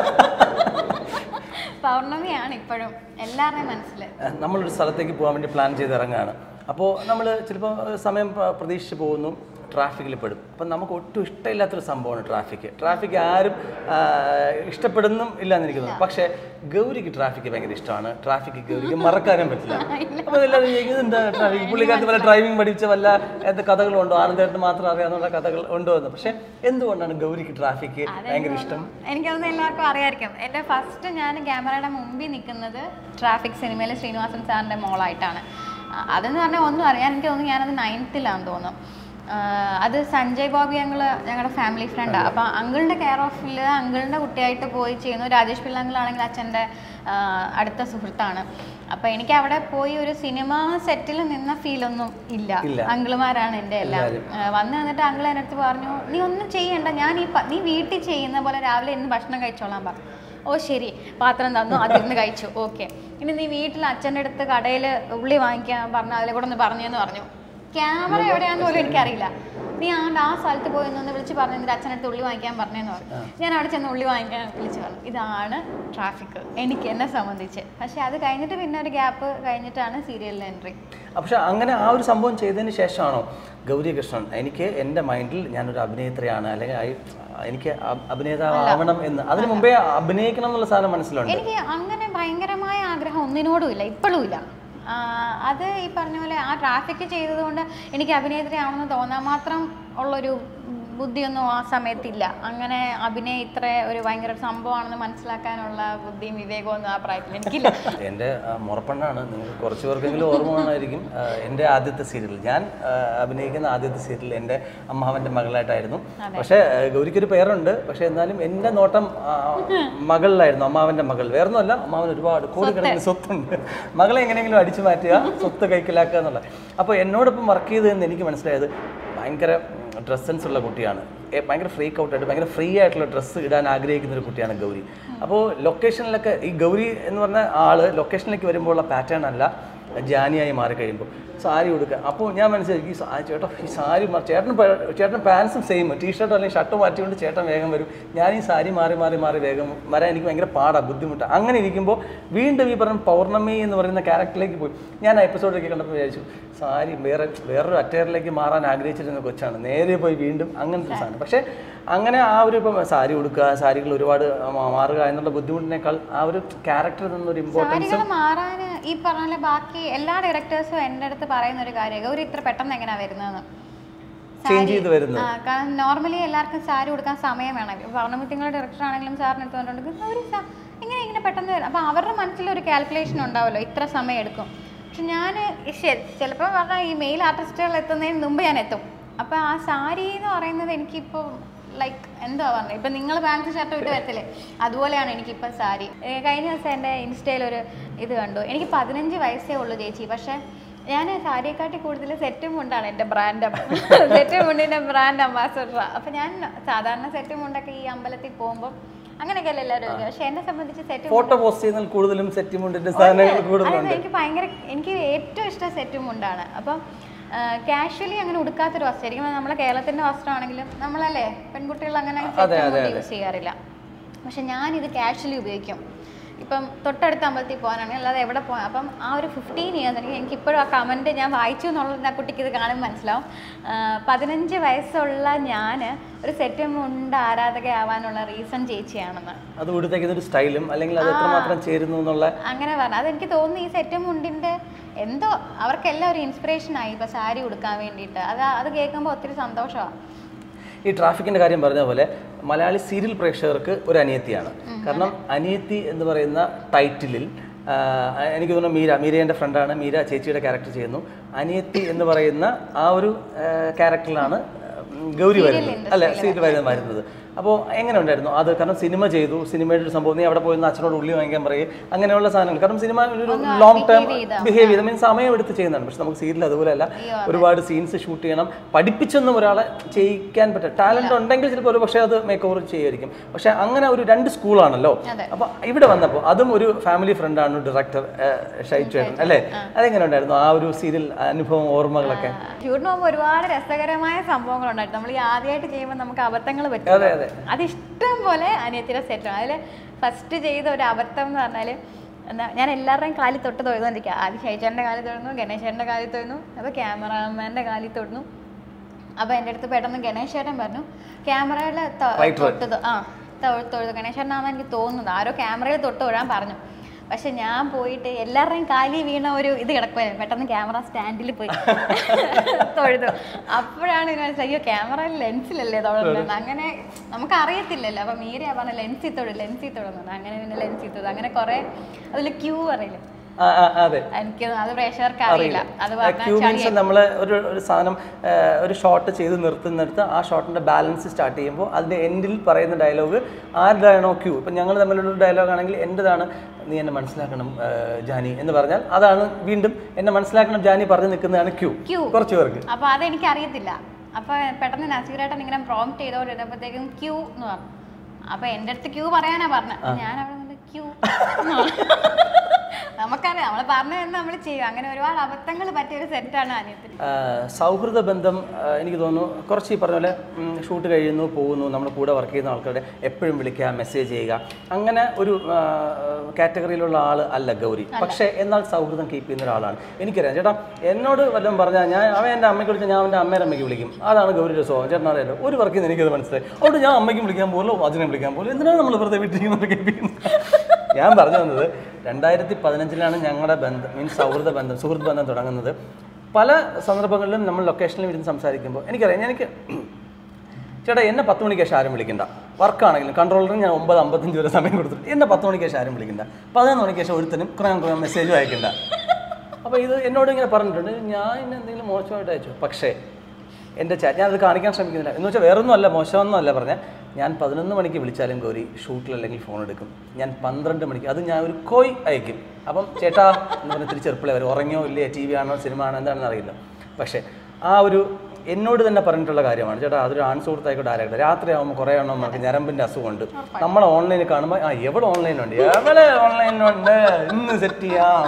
പൗർണമിയാണ് ഇപ്പോഴും എല്ലാവരുടെയും മനസ്സിൽ നമ്മളൊരു സ്ഥലത്തേക്ക് പോകാൻ വേണ്ടി പ്ലാൻ ചെയ്ത് ഇറങ്ങുകയാണ് അപ്പോൾ നമ്മൾ ചിലപ്പോൾ സമയം പ- പ്രതീക്ഷിച്ച് പോകുന്നു ട്രാഫിക്കിൽ പെടും അപ്പം നമുക്ക് ഒട്ടും ഇഷ്ടമില്ലാത്തൊരു സംഭവമാണ് ട്രാഫിക് ട്രാഫിക് ആരും ആ, ഇഷ്ടപ്പെടുന്നും ഇല്ല എന്ന് എനിക്ക് തോന്നുന്നു പക്ഷേ ഗൗരിക്ക് ട്രാഫിക് ഭയങ്കര ഇഷ്ടമാണ് ട്രാഫിക് ഗൗരിക്ക് മറക്കാനും പറ്റില്ല അപ്പോൾ എല്ലാവരും ചോദിക്കും, ഇതെന്താ ട്രാഫിക് പുള്ളിക്കാരത്ത് വല്ല ഡ്രൈവിംഗ് പഠിച്ച വല്ല എന്ത് കഥകളുണ്ടോ ആനന്ദേട്ടന് മാത്രം അറിയാവുന്ന കഥകൾ ഉണ്ടോ എന്ന് പക്ഷേ എന്തുകൊണ്ടാണ് ഗൗരിക്ക് ട്രാഫിക് ഭയങ്കര ഇഷ്ടം എനിക്കതൊന്നും എല്ലാവർക്കും അറിയാമായിരിക്കും എൻ്റെ ഫസ്റ്റ് ഞാൻ ക്യാമറയുടെ മുമ്പിൽ നിൽക്കുന്നത് ട്രാഫിക് സിനിമയിലെ ശ്രീനിവാസൻ സാറിൻ്റെ മോളായിട്ടാണ് ആ, അതെന്ന് പറഞ്ഞാൽ ഒന്നും അറിയാൻ എനിക്ക് തോന്നുന്നു ഞാനത് നയൻത്തിലാണെന്ന് തോന്നുന്നു ആ, അത് സഞ്ജയ് ബോബി അങ്കിള് ഞങ്ങളുടെ ഫാമിലി ഫ്രണ്ടാണ് അപ്പം അങ്കിളിൻ്റെ കെയർ ഓഫിൽ അങ്കിളിൻ്റെ കുട്ടിയായിട്ട് പോയി ചെയ്യുന്നു രാജേഷ് പിള്ള അങ്കിളാണെങ്കിൽ അച്ഛൻ്റെ ആ, അടുത്ത സുഹൃത്താണ് അപ്പം എനിക്ക് അവിടെ പോയി ഒരു സിനിമ സെറ്റിൽ നിന്ന ഫീലൊന്നും ഇല്ല ഇല്ല. അങ്കിളുമാരാണ് എൻ്റെ എല്ലാം ആ, വന്ന് നിന്നിട്ട് അങ്കിൾ എൻ്റെ അടുത്ത് പറഞ്ഞു നീ ഒന്നും ചെയ്യണ്ട ഞാൻ ഈ പ- നീ വീട്ടിൽ ചെയ്യുന്ന പോലെ രാവിലെ ഇന്ന് ഭക്ഷണം കഴിച്ചോളാൻ പറഞ്ഞു ഓ ശരി പാത്രം തന്നു അതിരുന്ന് കഴിച്ചു ഓക്കെ ഇനി നീ വീട്ടിൽ അച്ഛൻ്റെ അടുത്ത് കടയിൽ ഉള്ളി വാങ്ങിക്കാൻ പറഞ്ഞു അതിലെ കൂടെ ഒന്ന് പറഞ്ഞെന്ന് പറഞ്ഞു ക്യാമറ എവിടെയാണെന്ന് പോലും എനിക്കറിയില്ല നീ ആണ്ട് ആ സ്ഥലത്ത് പോയി ഒന്ന് വിളിച്ച് പറഞ്ഞു എന്നിട്ട് അച്ഛനടുത്ത് ഉള്ളി വാങ്ങിക്കാൻ പറഞ്ഞെന്ന് പറഞ്ഞു ഞാൻ അവിടെ ചെന്ന് ഉള്ളി വാങ്ങിക്കാൻ വിളിച്ച് പറഞ്ഞു ഇതാണ് ട്രാഫിക് എനിക്ക് എന്നെ സംബന്ധിച്ച് പക്ഷെ അത് കഴിഞ്ഞിട്ട് പിന്നെ ഒരു ഗ്യാപ്പ് കഴിഞ്ഞിട്ടാണ് സീരിയലിൽ എൻട്രി പക്ഷെ അങ്ങനെ ആ ഒരു സംഭവം ചെയ്തതിന് ശേഷമാണോ ഗൗരി കൃഷ്ണൻ എനിക്ക് എൻ്റെ മൈൻഡിൽ ഞാനൊരു അഭിനേത്രിയാണ് അല്ലെങ്കിൽ ഐ- എനിക്ക് അ- അഭിനേതാവാവണം എന്ന് അതിന് മുമ്പേ അഭിനയിക്കണം എന്നുള്ള സാധനം മനസ്സിലുണ്ട് എനിക്ക് അങ്ങനെ ഭയങ്കരമായ ആഗ്രഹം ഒന്നിനോടും ഇല്ല ഇപ്പോഴും ഇല്ല ആ, അത് ഈ പറഞ്ഞ പോലെ ആ ട്രാഫിക് ചെയ്തതുകൊണ്ട് എനിക്ക് അഭിനേത്രിയാണെന്ന് തോന്നാൻ മാത്രം ഉള്ളൊരു ബുദ്ധിയൊന്നും ആ സമയത്തില്ല അങ്ങനെ അഭിനയം ഇത്ര ഒരു ഭയങ്കര ഒരു സംഭവമാണെന്ന് മനസ്സിലാക്കാനുള്ള ബുദ്ധിയും വിവേകവും ഒന്നും ആ പ്രായത്തിൽ എനിക്കില്ല എൻ്റെ ആ, മുറപ്പെണ്ണാണ് നിങ്ങൾക്ക് കുറച്ച് പേർക്കെങ്കിലും ഓർമ്മ കാണുമായിരിക്കും ആ, എൻ്റെ ആദ്യത്തെ സീരിയൽ ഞാൻ ആ, അഭിനയിക്കുന്ന ആദ്യത്തെ സീരിയൽ എൻ്റെ അമ്മാവൻ്റെ മകളായിട്ടായിരുന്നു പക്ഷേ ആ, ഗൗരിക്കൊരു പേരുണ്ട് പക്ഷേ എന്നാലും എൻ്റെ നോട്ടം ആ, മകളിലായിരുന്നു അമ്മാവൻ്റെ മകൾ വേറൊന്നുമല്ല അമ്മാവൻ ഒരുപാട് കോടിക്കണക്കിന് സ്വത്തുണ്ട് മകളെ എങ്ങനെയെങ്കിലും അടിച്ചു മാറ്റുക സ്വത്ത് കൈക്കലാക്കുക എന്നുള്ള അപ്പോൾ എന്നോടൊപ്പം വർക്ക് ചെയ്തതെന്ന് എനിക്ക് മനസ്സിലായത് ഭയങ്കര ഡ്രസ് സെൻസ് ഉള്ള കുട്ടിയാണ് ഏ, ഭയങ്കര ഫ്രീക്ക് ഔട്ട് ആയിട്ട് ഭയങ്കര ഫ്രീ ആയിട്ടുള്ള ഡ്രസ്സ് ഇടാൻ ആഗ്രഹിക്കുന്ന ഒരു കുട്ടിയാണ് ഗൗരി അപ്പോൾ ലൊക്കേഷനിലൊക്കെ ഈ ഗൗരി എന്ന് പറഞ്ഞ ആള് ലൊക്കേഷനിലേക്ക് വരുമ്പോൾ ഉള്ള പാറ്റേൺ അല്ല ജാനിയായി മാറി കഴിയുമ്പോൾ സാരി ഉടുക്കുക അപ്പോൾ ഞാൻ മനസ്സിലാക്കി ഈ സാ- ചേട്ടാ ഈ സാരി മാറി ചേട്ടൻ പ- ചേട്ടൻ പാൻസും സെയിം ടീഷർട്ടോ അല്ലെങ്കിൽ ഷർട്ട് മാറ്റിക്കൊണ്ട് ചേട്ടൻ വേഗം വരും ഞാൻ ഈ സാരി മാറി മാറി മാറി വേഗം വരാൻ എനിക്ക് ഭയങ്കര പാടാണ് ബുദ്ധിമുട്ടാണ് അങ്ങനെ ഇരിക്കുമ്പോൾ വീണ്ടും ഈ പറഞ്ഞ പൗർണമി എന്ന് പറയുന്ന ക്യാരക്ടറിലേക്ക് പോയി ഞാൻ ആ എപ്പിസോഡൊക്കെ കണ്ടപ്പോൾ വിചാരിച്ചു സാരി വേറെ വേറൊരു അറ്റയറിലേക്ക് മാറാൻ ആഗ്രഹിച്ചിരുന്ന കൊച്ചാണ് നേരെ പോയി വീണ്ടും അങ്ങനത്തെ ഒരു സാധനം പക്ഷേ അങ്ങനെ ആ ഒരു ഇപ്പം സാരി ഉടുക്കുക സാരികൾ ഒരുപാട് മാ- മാറുക എന്നുള്ള ബുദ്ധിമുട്ടിനേക്കാൾ ആ ഒരു ക്യാരക്ടറിൽ നിന്നൊരു ഇമ്പോർട്ടൻസ് സാരികൾ മാറാൻ ഈ പറഞ്ഞ പോലെ ബാക്കി എല്ലാ ഡയറക്ടേഴ്സും എൻ്റെ അടുത്ത് പറയുന്ന ഒരു കാര്യം ഗൗരി ഇത്ര പെട്ടെന്ന് എങ്ങനെയാ വരുന്നതെന്ന് ചേഞ്ച് ചെയ്ത് വരുന്നത് ആ കാരണം നോർമലി എല്ലാവർക്കും സാരി കൊടുക്കാൻ സമയം വേണം പൗർണമിത്തിങ്ങളുടെ ഡയറക്ടർ ആണെങ്കിലും സാറിന് എടുത്ത് പറഞ്ഞിട്ടുണ്ട് ഗൗരി സാ ഇങ്ങനെ ഇങ്ങനെ പെട്ടെന്ന് വരും അപ്പോൾ അവരുടെ മനസ്സിൽ ഒരു കാൽക്കുലേഷൻ ഉണ്ടാവുമല്ലോ ഇത്ര സമയം എടുക്കും പക്ഷെ ഞാൻ ചിലപ്പോൾ പറഞ്ഞാൽ ഈ മെയിൽ ആർട്ടിസ്റ്റുകൾ എത്തുന്നതിന് മുമ്പ് ഞാൻ എത്തും അപ്പോൾ ആ സാരി എന്ന് പറയുന്നത് എനിക്കിപ്പോൾ ലൈക്ക് എന്താ പറഞ്ഞത് ഇപ്പം നിങ്ങൾ പാൻറ് ഷർട്ട് ഇട്ട് വരത്തില്ലേ അതുപോലെയാണ് എനിക്കിപ്പോൾ സാരി ഏ, കഴിഞ്ഞ ദിവസം എൻ്റെ ഇൻസ്റ്റയിൽ ഒരു ഇത് കണ്ടു എനിക്ക് പതിനഞ്ച് വയസ്സേ ഉള്ളൂ ചേച്ചി പക്ഷേ ഞാൻ സാരിയെക്കാട്ടി കൂടുതൽ സെറ്റ് മുണ്ടാണ് എൻ്റെ ബ്രാൻഡ് സെറ്റ് മുണ്ടിൻ്റെ ബ്രാൻഡ് അംബാസഡർ അപ്പം ഞാൻ സാധാരണ സെറ്റ് മുണ്ടൊക്കെ ഈ അമ്പലത്തിൽ പോകുമ്പോൾ അങ്ങനെയൊക്കെയല്ലേ എല്ലാവരും ഉപയോഗിക്കുക. പക്ഷെ എന്നെ സംബന്ധിച്ച് സെറ്റ് ഫോട്ടോ പോസ്റ്റ് ചെയ്യുന്നതിൽ കൂടുതലും സെറ്റ് മുണ്ടിന്റെ സാധനങ്ങൾ അതായത് കൂടുതലുണ്ട് എനിക്ക് ഭയങ്കര എനിക്ക് ഏറ്റവും ഇഷ്ടം സെറ്റ് മുണ്ടാണ് അപ്പം കാഷ്വലി അങ്ങനെ ഉടുക്കാത്തൊരു വസ്ത്രം ശരിക്കും നമ്മളെ കേരളത്തിന്റെ വസ്ത്രമാണെങ്കിലും നമ്മളല്ലേ പെൺകുട്ടികൾ അങ്ങനെ അതെ, സെറ്റ് അതെ, മുണ്ട് യൂസ് ചെയ്യാറില്ല പക്ഷെ ഞാനിത് കാഷ്വലി ഉപയോഗിക്കും ഇപ്പം തൊട്ടടുത്ത അമ്പലത്തിൽ പോകാനാണെങ്കിൽ അല്ലാതെ എവിടെ പോകാൻ അപ്പം ആ ഒരു ഫിഫ്റ്റീൻ ഇയേഴ്സ് എനിക്ക് എനിക്ക് ഇപ്പോഴും ആ കമൻറ്റ് ഞാൻ വായിച്ചു എന്നുള്ളത് ആ കുട്ടിക്ക് ഇത് കാണുമ്പോൾ മനസ്സിലാവും ആ, പതിനഞ്ച് വയസ്സുള്ള ഞാൻ ഒരു സെറ്റ് മുണ്ട് ആരാധകയാവാനുള്ള റീസൺ ചേച്ചിയാണെന്ന് അത് ഉടുത്തേക്കുന്ന ഒരു സ്റ്റൈലും അല്ലെങ്കിൽ അത് എത്രമാത്രം ചേരുന്നു എന്നുള്ള അങ്ങനെ പറഞ്ഞു അതെനിക്ക് തോന്നുന്നു ഈ സെറ്റ് മുണ്ടിന്റെ എന്തോ അവർക്കെല്ലാം ഒരു ഇൻസ്പിറേഷൻ ആയി ഇപ്പൊ സാരി ഉടുക്കാൻ വേണ്ടിയിട്ട് അത് അത് കേൾക്കുമ്പോൾ ഒത്തിരി സന്തോഷമാണ് ഈ ട്രാഫിക്കിന്റെ കാര്യം പറഞ്ഞ പോലെ മലയാളി സീരിയൽ പ്രേക്ഷകർക്ക് ഒരു അനിയത്തിയാണ് കാരണം അനിയത്തി എന്ന് പറയുന്ന ടൈറ്റിലിൽ ആ, എനിക്ക് തോന്നുന്നു മീര മീര എൻ്റെ ഫ്രണ്ടാണ് മീര ചേച്ചിയുടെ ക്യാരക്ടർ ചെയ്യുന്നു അനിയത്തി എന്ന് പറയുന്ന ആ ഒരു ക്യാരക്ടറിലാണ് ഗൗരി വരുന്നത് അല്ല സീരിയൽ വരുന്നത് വരുന്നത് അപ്പോൾ എങ്ങനെ ഉണ്ടായിരുന്നു അത് കാരണം സിനിമ ചെയ്തു സിനിമയുടെ ഒരു സംഭവം നീ അവിടെ പോയി ഒന്ന് അച്ഛനോട് ഉള്ളി വാങ്ങിക്കാൻ പറയും അങ്ങനെയുള്ള സാധനങ്ങൾ കാരണം സിനിമ ഒരു ലോങ് ടേം ബിഹേവ് ചെയ്ത് മീൻസ് സമയം എടുത്ത് ചെയ്യുന്നതാണ് പക്ഷെ നമുക്ക് സീരിയൽ അതുപോലെയല്ല ഒരുപാട് സീൻസ് ഷൂട്ട് ചെയ്യണം പഠിപ്പിച്ചൊന്നും ഒരാളെ ചെയ്യിക്കാൻ പറ്റും ടാലന്റ് ഉണ്ടെങ്കിൽ ചിലപ്പോൾ ഒരു പക്ഷേ അത് മേക്ക് ഓവർ ചെയ്യുമായിരിക്കും പക്ഷെ അങ്ങനെ ഒരു രണ്ട് അതെ. സ്കൂളാണല്ലോ അപ്പൊ ഇവിടെ വന്നപ്പോൾ അതും ഒരു ഫാമിലി ഫ്രണ്ടാണ് ഡയറക്ടർ ഷൈറ്റ് ചേട്ടൻ അല്ലേ അതെങ്ങനെ ഉണ്ടായിരുന്നു ആ ഒരു സീരിയൽ അനുഭവം ഓർമ്മകളൊക്കെ ഷൂട്ടിന് പോകുമ്പോൾ ഒരുപാട് രസകരമായ സംഭവങ്ങളുണ്ടായിരുന്നു നമ്മൾ ഈ ആദ്യമായിട്ട് ചെയ്യുമ്പോൾ നമുക്ക് അബദ്ധങ്ങൾ അതെ പറ്റും അതെ അത് ഇഷ്ടം പോലെ അനിയത്തിയുടെ സെറ്റാണ് അതിൽ ഫസ്റ്റ് ചെയ്ത ഒരു അബദ്ധം എന്ന് പറഞ്ഞാൽ എന്താ ഞാൻ എല്ലാവരുടെയും കാലിൽ തൊട്ട് തൊഴുതുകൊണ്ടിരിക്കുക ആദ്യം ഷൈചേട്ടൻ്റെ കാലിൽ തൊഴുന്നു ഗണേശേട്ടൻ്റെ കാലിൽ തൊഴുന്നു അപ്പോൾ ക്യാമറാമാൻ്റെ കാലിൽ തൊടുന്നു അപ്പോൾ എൻ്റെ അടുത്ത് പെട്ടെന്ന് ഗണേശ് ചേട്ടൻ പറഞ്ഞു ക്യാമറയിൽ Writer. തൊട്ട് തൊ- ആ തൊഴു തൊഴുതു ഗണേശേട്ടനാണെന്ന് എനിക്ക് തോന്നുന്നത് ആരോ ക്യാമറയിൽ തൊട്ട് തൊഴാൻ പറഞ്ഞു പക്ഷെ ഞാൻ പോയിട്ട് എല്ലാവരുടെയും കാലി വീണ ഒരു ഇത് കിടക്കുമായിരുന്നു പെട്ടെന്ന് ക്യാമറ സ്റ്റാൻഡിൽ പോയി തൊഴുതു അപ്പോഴാണ് എനിക്ക് മനസ്സിലായി അയ്യോ ക്യാമറയിൽ ലെൻസിലല്ലേ തൊഴുന്നത് അങ്ങനെ നമുക്ക് അറിയത്തില്ലല്ലോ അപ്പൊ മീരയാ പറഞ്ഞ ലെൻസിൽ തൊഴു ലെൻസിൽ തൊഴുന്നത് അങ്ങനെ പിന്നെ ലെൻസിൽ തൊഴുതു അങ്ങനെ കുറെ അതിൽ ക്യൂ അറിയില്ല ആ ആ അതെ എനിക്ക് അത് പ്രേക്ഷകർക്ക് അറിയില്ല അത് ക്യൂ പറഞ്ഞാൽ മീൻസ് നമ്മൾ ഒരു ഒരു സാധനം ആ, ഒരു ഷോട്ട് ചെയ്ത് നിർത്തുന്നിടത്ത് ആ ഷോട്ടിന്റെ ബാലൻസ് സ്റ്റാർട്ട് ചെയ്യുമ്പോൾ അതിന്റെ എൻഡിൽ പറയുന്ന ഡയലോഗ് ആരുടെയാണോ ക്യൂ ഇപ്പം ഞങ്ങൾ തമ്മിലുള്ള ഡയലോഗ് ആണെങ്കിൽ എൻ്റെതാണ് നീ എന്നെ മനസ്സിലാക്കണം ആ, ജാനി എന്ന് പറഞ്ഞാൽ അതാണ് വീണ്ടും എന്നെ മനസ്സിലാക്കണം ജാനി പറഞ്ഞു നിൽക്കുന്നതാണ് ക്യൂ Cue. കുറച്ച് പേർക്ക് അപ്പൊ അതെനിക്ക് അറിയത്തില്ല അപ്പൊ പെട്ടെന്ന് നസീറേട്ടൻ ഇങ്ങനെ പ്രോംപ്റ്റ് ചെയ്തോണ്ടിരുന്നപ്പോഴത്തേക്കും ക്യൂ എന്ന് പറഞ്ഞു അപ്പൊ എൻ്റെ അടുത്ത് ക്യൂ പറയാനാ പറഞ്ഞ ഞാൻ അവിടെ നിന്ന് ക്യൂ നമുക്കറിയാം നമ്മൾ പറഞ്ഞു തന്നെ നമ്മൾ ചെയ്യും അങ്ങനെ ഒരുപാട് അബദ്ധങ്ങൾ പറ്റിയ ഒരു സെറ്റാണ് അനിയത്തിന് ആ, സൗഹൃദ ബന്ധം ആ, എനിക്ക് തോന്നുന്നു കുറച്ച് ഈ പറഞ്ഞ പോലെ ഉം, ഷൂട്ട് കഴിയുന്നു പോകുന്നു നമ്മുടെ കൂടെ വർക്ക് ചെയ്യുന്ന ആൾക്കാരുടെ എപ്പോഴും വിളിക്കുക മെസ്സേജ് ചെയ്യുക അങ്ങനെ ഒരു ആ, കാറ്റഗറിയിലുള്ള ആൾ അല്ല ഗൗരി പക്ഷേ എന്നാൽ സൗഹൃദം കീപ്പ് ചെയ്യുന്ന ഒരാളാണ് എനിക്കറിയാം ചേട്ടാ എന്നോട് വല്ലതും പറഞ്ഞാൽ ഞാൻ അവൻ എൻ്റെ അമ്മയ്ക്ക് വിളിച്ചാൽ ഞാൻ അവൻ്റെ അമ്മയുടെ അമ്മയ്ക്ക് വിളിക്കും അതാണ് ഗൗരിയുടെ സ്വഭാവം ചേട്ടൻ അറിയാലോ ഒരു വർക്ക് ചെയ്യുന്ന എനിക്കത് മനസ്സിലായി അതുകൊണ്ട് ഞാൻ അമ്മയ്ക്കും വിളിക്കാൻ പോലോ അതിനെ വിളിക്കാൻ പോലും എന്തിനാണ് നമ്മൾ വെറുതെ വീട്ടിൽ കേൾപ്പിക്കുന്നത് ഞാൻ പറഞ്ഞു വന്നത് രണ്ടായിരത്തി പതിനഞ്ചിലാണ് ഞങ്ങളുടെ ബന്ധം മീൻസ് സൗഹൃദ ബന്ധം സുഹൃത്ത് ബന്ധം തുടങ്ങുന്നത് പല സന്ദർഭങ്ങളിലും നമ്മൾ ലൊക്കേഷനിൽ ഇരുന്ന് സംസാരിക്കുമ്പോൾ എനിക്കറിയാം എനിക്ക് ചേട്ടാ എന്നെ പത്ത് മണിക്ക് ശേഷം ആരും വിളിക്കണ്ട വർക്കാണെങ്കിലും കൺട്രോളറിന് ഞാൻ ഒമ്പത് അമ്പത്തഞ്ച് വരെ സമയം കൊടുത്തിട്ട് എന്നെ പത്ത് മണിക്ക് ശേഷം ആരും വിളിക്കണ്ട പതിനൊന്ന് മണിക്ക് ശേഷം ഒരുത്തനും കുറേ കുറേ മെസ്സേജും അയക്കണ്ട അപ്പോൾ ഇത് എന്നോട് ഇങ്ങനെ പറഞ്ഞിട്ടുണ്ട് ഞാൻ ഇന്നെ എന്തെങ്കിലും മോശമായിട്ട് അയച്ചു പക്ഷേ എൻ്റെ ചാറ്റ് ഞാനത് കാണിക്കാൻ ശ്രമിക്കുന്നില്ല എന്ന് വെച്ചാൽ വേറൊന്നും അല്ല മോശമൊന്നും അല്ല പറഞ്ഞാൽ ഞാൻ പതിനൊന്ന് മണിക്ക് വിളിച്ചാലും കോരി ഷൂട്ടിൽ അല്ലെങ്കിൽ ഫോൺ എടുക്കും ഞാൻ പന്ത്രണ്ട് മണിക്ക് അത് ഞാൻ ഒരു കോയ് അയക്കും അപ്പം ചേട്ടാ എന്ന് പറഞ്ഞ് തിരിച്ചെറുപ്പിളെ വരും ഉറങ്ങിയോ ഇല്ലേ ടി വി ആണോ സിനിമ ആണോ എന്താണെന്ന് അറിയില്ല പക്ഷേ ആ ഒരു എന്നോട് തന്നെ പറഞ്ഞിട്ടുള്ള കാര്യമാണ് ചേട്ടാ അതൊരു ആൺ സുഹൃത്തായിക്കോട്ടെ ആരായിട്ട് രാത്രി ആകുമ്പോൾ കുറേ എണ്ണം നമുക്ക് ഞരമ്പിൻ്റെ അസുഖമുണ്ട് നമ്മൾ ഓൺലൈനിൽ കാണുമ്പോൾ ആ എവിടെ ഓൺലൈനുണ്ട് എവിടെ ഓൺലൈനുണ്ട് ഇന്ന് സെറ്റ് ചെയ്യാം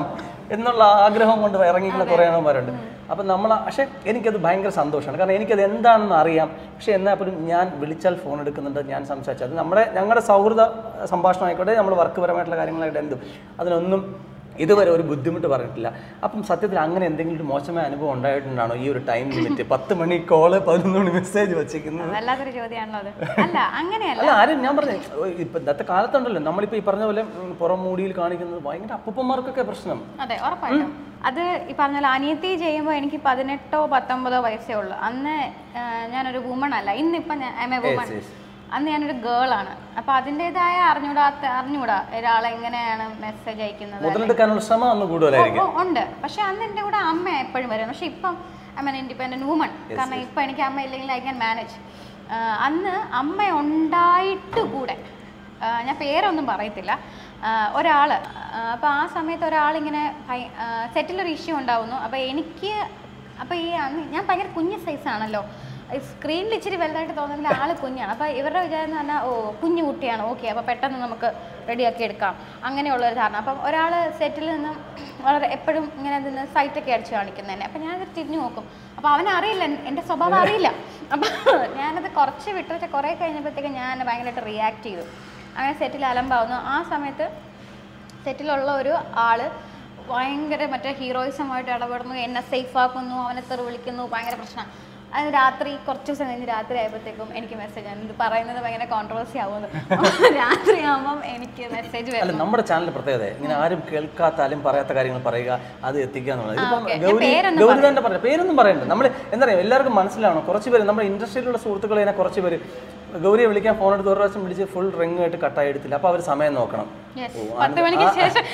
എന്നുള്ള ആഗ്രഹം കൊണ്ട് ഇറങ്ങിയിട്ടുള്ള കുറേ എണ്ണന്മാരുണ്ട് അപ്പം നമ്മൾ പക്ഷേ എനിക്കത് ഭയങ്കര സന്തോഷമാണ് കാരണം എനിക്കത് എന്താണെന്ന് അറിയാം പക്ഷേ എന്നാൽ പോലും ഞാൻ വിളിച്ചാൽ ഫോൺ എടുക്കുന്നുണ്ട് ഞാൻ സംസാരിച്ചത് അത് നമ്മുടെ ഞങ്ങളുടെ സൗഹൃദ സംഭാഷണം ആയിക്കോട്ടെ നമ്മൾ വർക്ക് പരമായിട്ടുള്ള കാര്യങ്ങളായിട്ട് എന്തും അതിനൊന്നും ഇതുവരെ ഒരു ബുദ്ധിമുട്ട് പറഞ്ഞിട്ടില്ല അപ്പം സത്യത്തിൽ അങ്ങനെ എന്തെങ്കിലും ഒരു മോശമായ അനുഭവം ഉണ്ടായിട്ടുണ്ടാണോ ഈ ഒരു ടൈം ലിമിറ്റ് പത്ത് മണി കോള് പതിനൊന്ന് മണി മെസ്സേജ് വെച്ചിരിക്കുന്നത് വല്ലാത്തൊരു ചോദ്യമാണല്ലോ അത് അല്ല അങ്ങനെയല്ല അല്ല ആരും ഞാൻ പറഞ്ഞു ഇപ്പൊ ഇന്നത്തെ കാലത്തുണ്ടല്ലോ നമ്മളിപ്പോ ഈ പറഞ്ഞ പോലെ ഉം, പുറം മൂടിയിൽ കാണിക്കുന്നത് ഭയങ്കര അപ്പൂപ്പന്മാർക്കൊക്കെ പ്രശ്നം അതെ ഉറപ്പായിട്ടും അത് ഈ പറഞ്ഞ പോലെ അനിയത്തി ചെയ്യുമ്പോൾ എനിക്ക് പതിനെട്ടോ പത്തൊമ്പതോ വയസ്സേ ഉള്ളൂ അന്ന് ആ, ഞാനൊരു വുമൺ അല്ല ഇന്നിപ്പം ഞാൻ ഐ എ വുമൺ yes. അന്ന് ഞാനൊരു ഗേൾ ആണ് അപ്പൊ അതിൻ്റെതായ അറിഞ്ഞൂടാത്ത അറിഞ്ഞൂടാ ഒരാളെ എങ്ങനെയാണ് മെസ്സേജ് അയക്കുന്നത് മുതലെടുക്കാനുള്ള ശ്രമം അന്ന് കൂടുതലായിരിക്കും ഓ, ഉണ്ട് പക്ഷെ അന്ന് എൻ്റെ കൂടെ അമ്മ എപ്പോഴും വരും പക്ഷെ ഇപ്പം ഐ മീൻ ഇൻഡിപെൻഡൻറ്റ് വുമൺ കാരണം ഇപ്പം എനിക്ക് അമ്മ ഇല്ലെങ്കിൽ ഐ ക്യാൻ മാനേജ് അന്ന് അമ്മ ഉണ്ടായിട്ട് കൂടെ ആ, ഞാൻ പേരൊന്നും പറയത്തില്ല ഒരാൾ അപ്പോൾ ആ സമയത്ത് ഒരാളിങ്ങനെ സെറ്റിലൊരു ഇഷ്യൂ ഉണ്ടാവുന്നു അപ്പോൾ എനിക്ക് അപ്പോൾ ഈ അന്ന് ഞാൻ ഭയങ്കര കുഞ്ഞ് സൈസാണല്ലോ സ്ക്രീനിൽ ഇച്ചിരി വലുതായിട്ട് തോന്നുന്നില്ല ആള് കുഞ്ഞാണ് അപ്പോൾ ഇവരുടെ വിചാരം എന്ന് പറഞ്ഞാൽ ഓ കുഞ്ഞു കുട്ടിയാണ് ഓക്കെ അപ്പോൾ പെട്ടെന്ന് നമുക്ക് റെഡിയാക്കി എടുക്കാം അങ്ങനെയുള്ള ഒരു ധാരണ അപ്പം ഒരാൾ സെറ്റിൽ നിന്ന് വളരെ എപ്പോഴും ഇങ്ങനെ നിന്ന് സൈറ്റൊക്കെ അടിച്ച് കാണിക്കുന്നതന്നെ അപ്പം ഞാനത് തിരിഞ്ഞു നോക്കും അപ്പോൾ അവനറിയില്ല എൻ്റെ സ്വഭാവം അറിയില്ല അപ്പം ഞാനത് കുറച്ച് വിട്ടു പക്ഷേ കുറേ കഴിഞ്ഞപ്പോഴത്തേക്ക് ഞാൻ ഭയങ്കരമായിട്ട് റിയാക്ട് ചെയ്തു അങ്ങനെ സെറ്റിൽ അലമ്പാവുന്നു ആ സമയത്ത് സെറ്റിലുള്ള ഒരു ആള് ഭയങ്കര മറ്റേ ഹീറോയിസമായിട്ട് ഇടപെടുന്നു എന്നെ സേഫ് ആക്കുന്നു അവനെ തെറി വിളിക്കുന്നു ഭയങ്കര പ്രശ്നം അത് രാത്രി കുറച്ച് ദിവസം കഴിഞ്ഞ് രാത്രി ആയപ്പോഴത്തേക്കും എനിക്ക് മെസ്സേജ് ഞാൻ ഇത് പറയുന്നത് ഭയങ്കര കോൺട്രവേഴ്സി ആവുന്നു രാത്രി ആകുമ്പം എനിക്ക് മെസ്സേജ് അല്ല വരും നമ്മുടെ ചാനൽ പ്രത്യേകത ഇങ്ങനെ ആരും കേൾക്കാത്താലും പറയാത്ത കാര്യങ്ങൾ പറയുക അത് എത്തിക്കുക എന്നുള്ളത് ഇതിപ്പം okay. ഞാൻ ഗൗരി പേരൊന്നും ഗൗരി തന്നെ പറയാം പേരൊന്നും പറയണ്ട നമ്മൾ എന്താ പറയുക എല്ലാവർക്കും മനസ്സിലാവണം കുറച്ച് പേര് നമ്മുടെ ഇൻഡസ്ട്രിയിലുള്ള സുഹൃത്തുക്കൾ തന്നെ കുറച്ച് പേര് ഗൗരിയെ വിളിക്കാൻ ഫോൺ എടുത്ത് ഒരു പ്രാവശ്യം വിളിച്ച് ഫുൾ റിംഗ് ആയിട്ട് കട്ടായി എടുത്തില്ല അപ്പോൾ അവർ സമയം നോക്കണം യെസ് ഓ, പത്ത് മണിക്ക് ശേഷം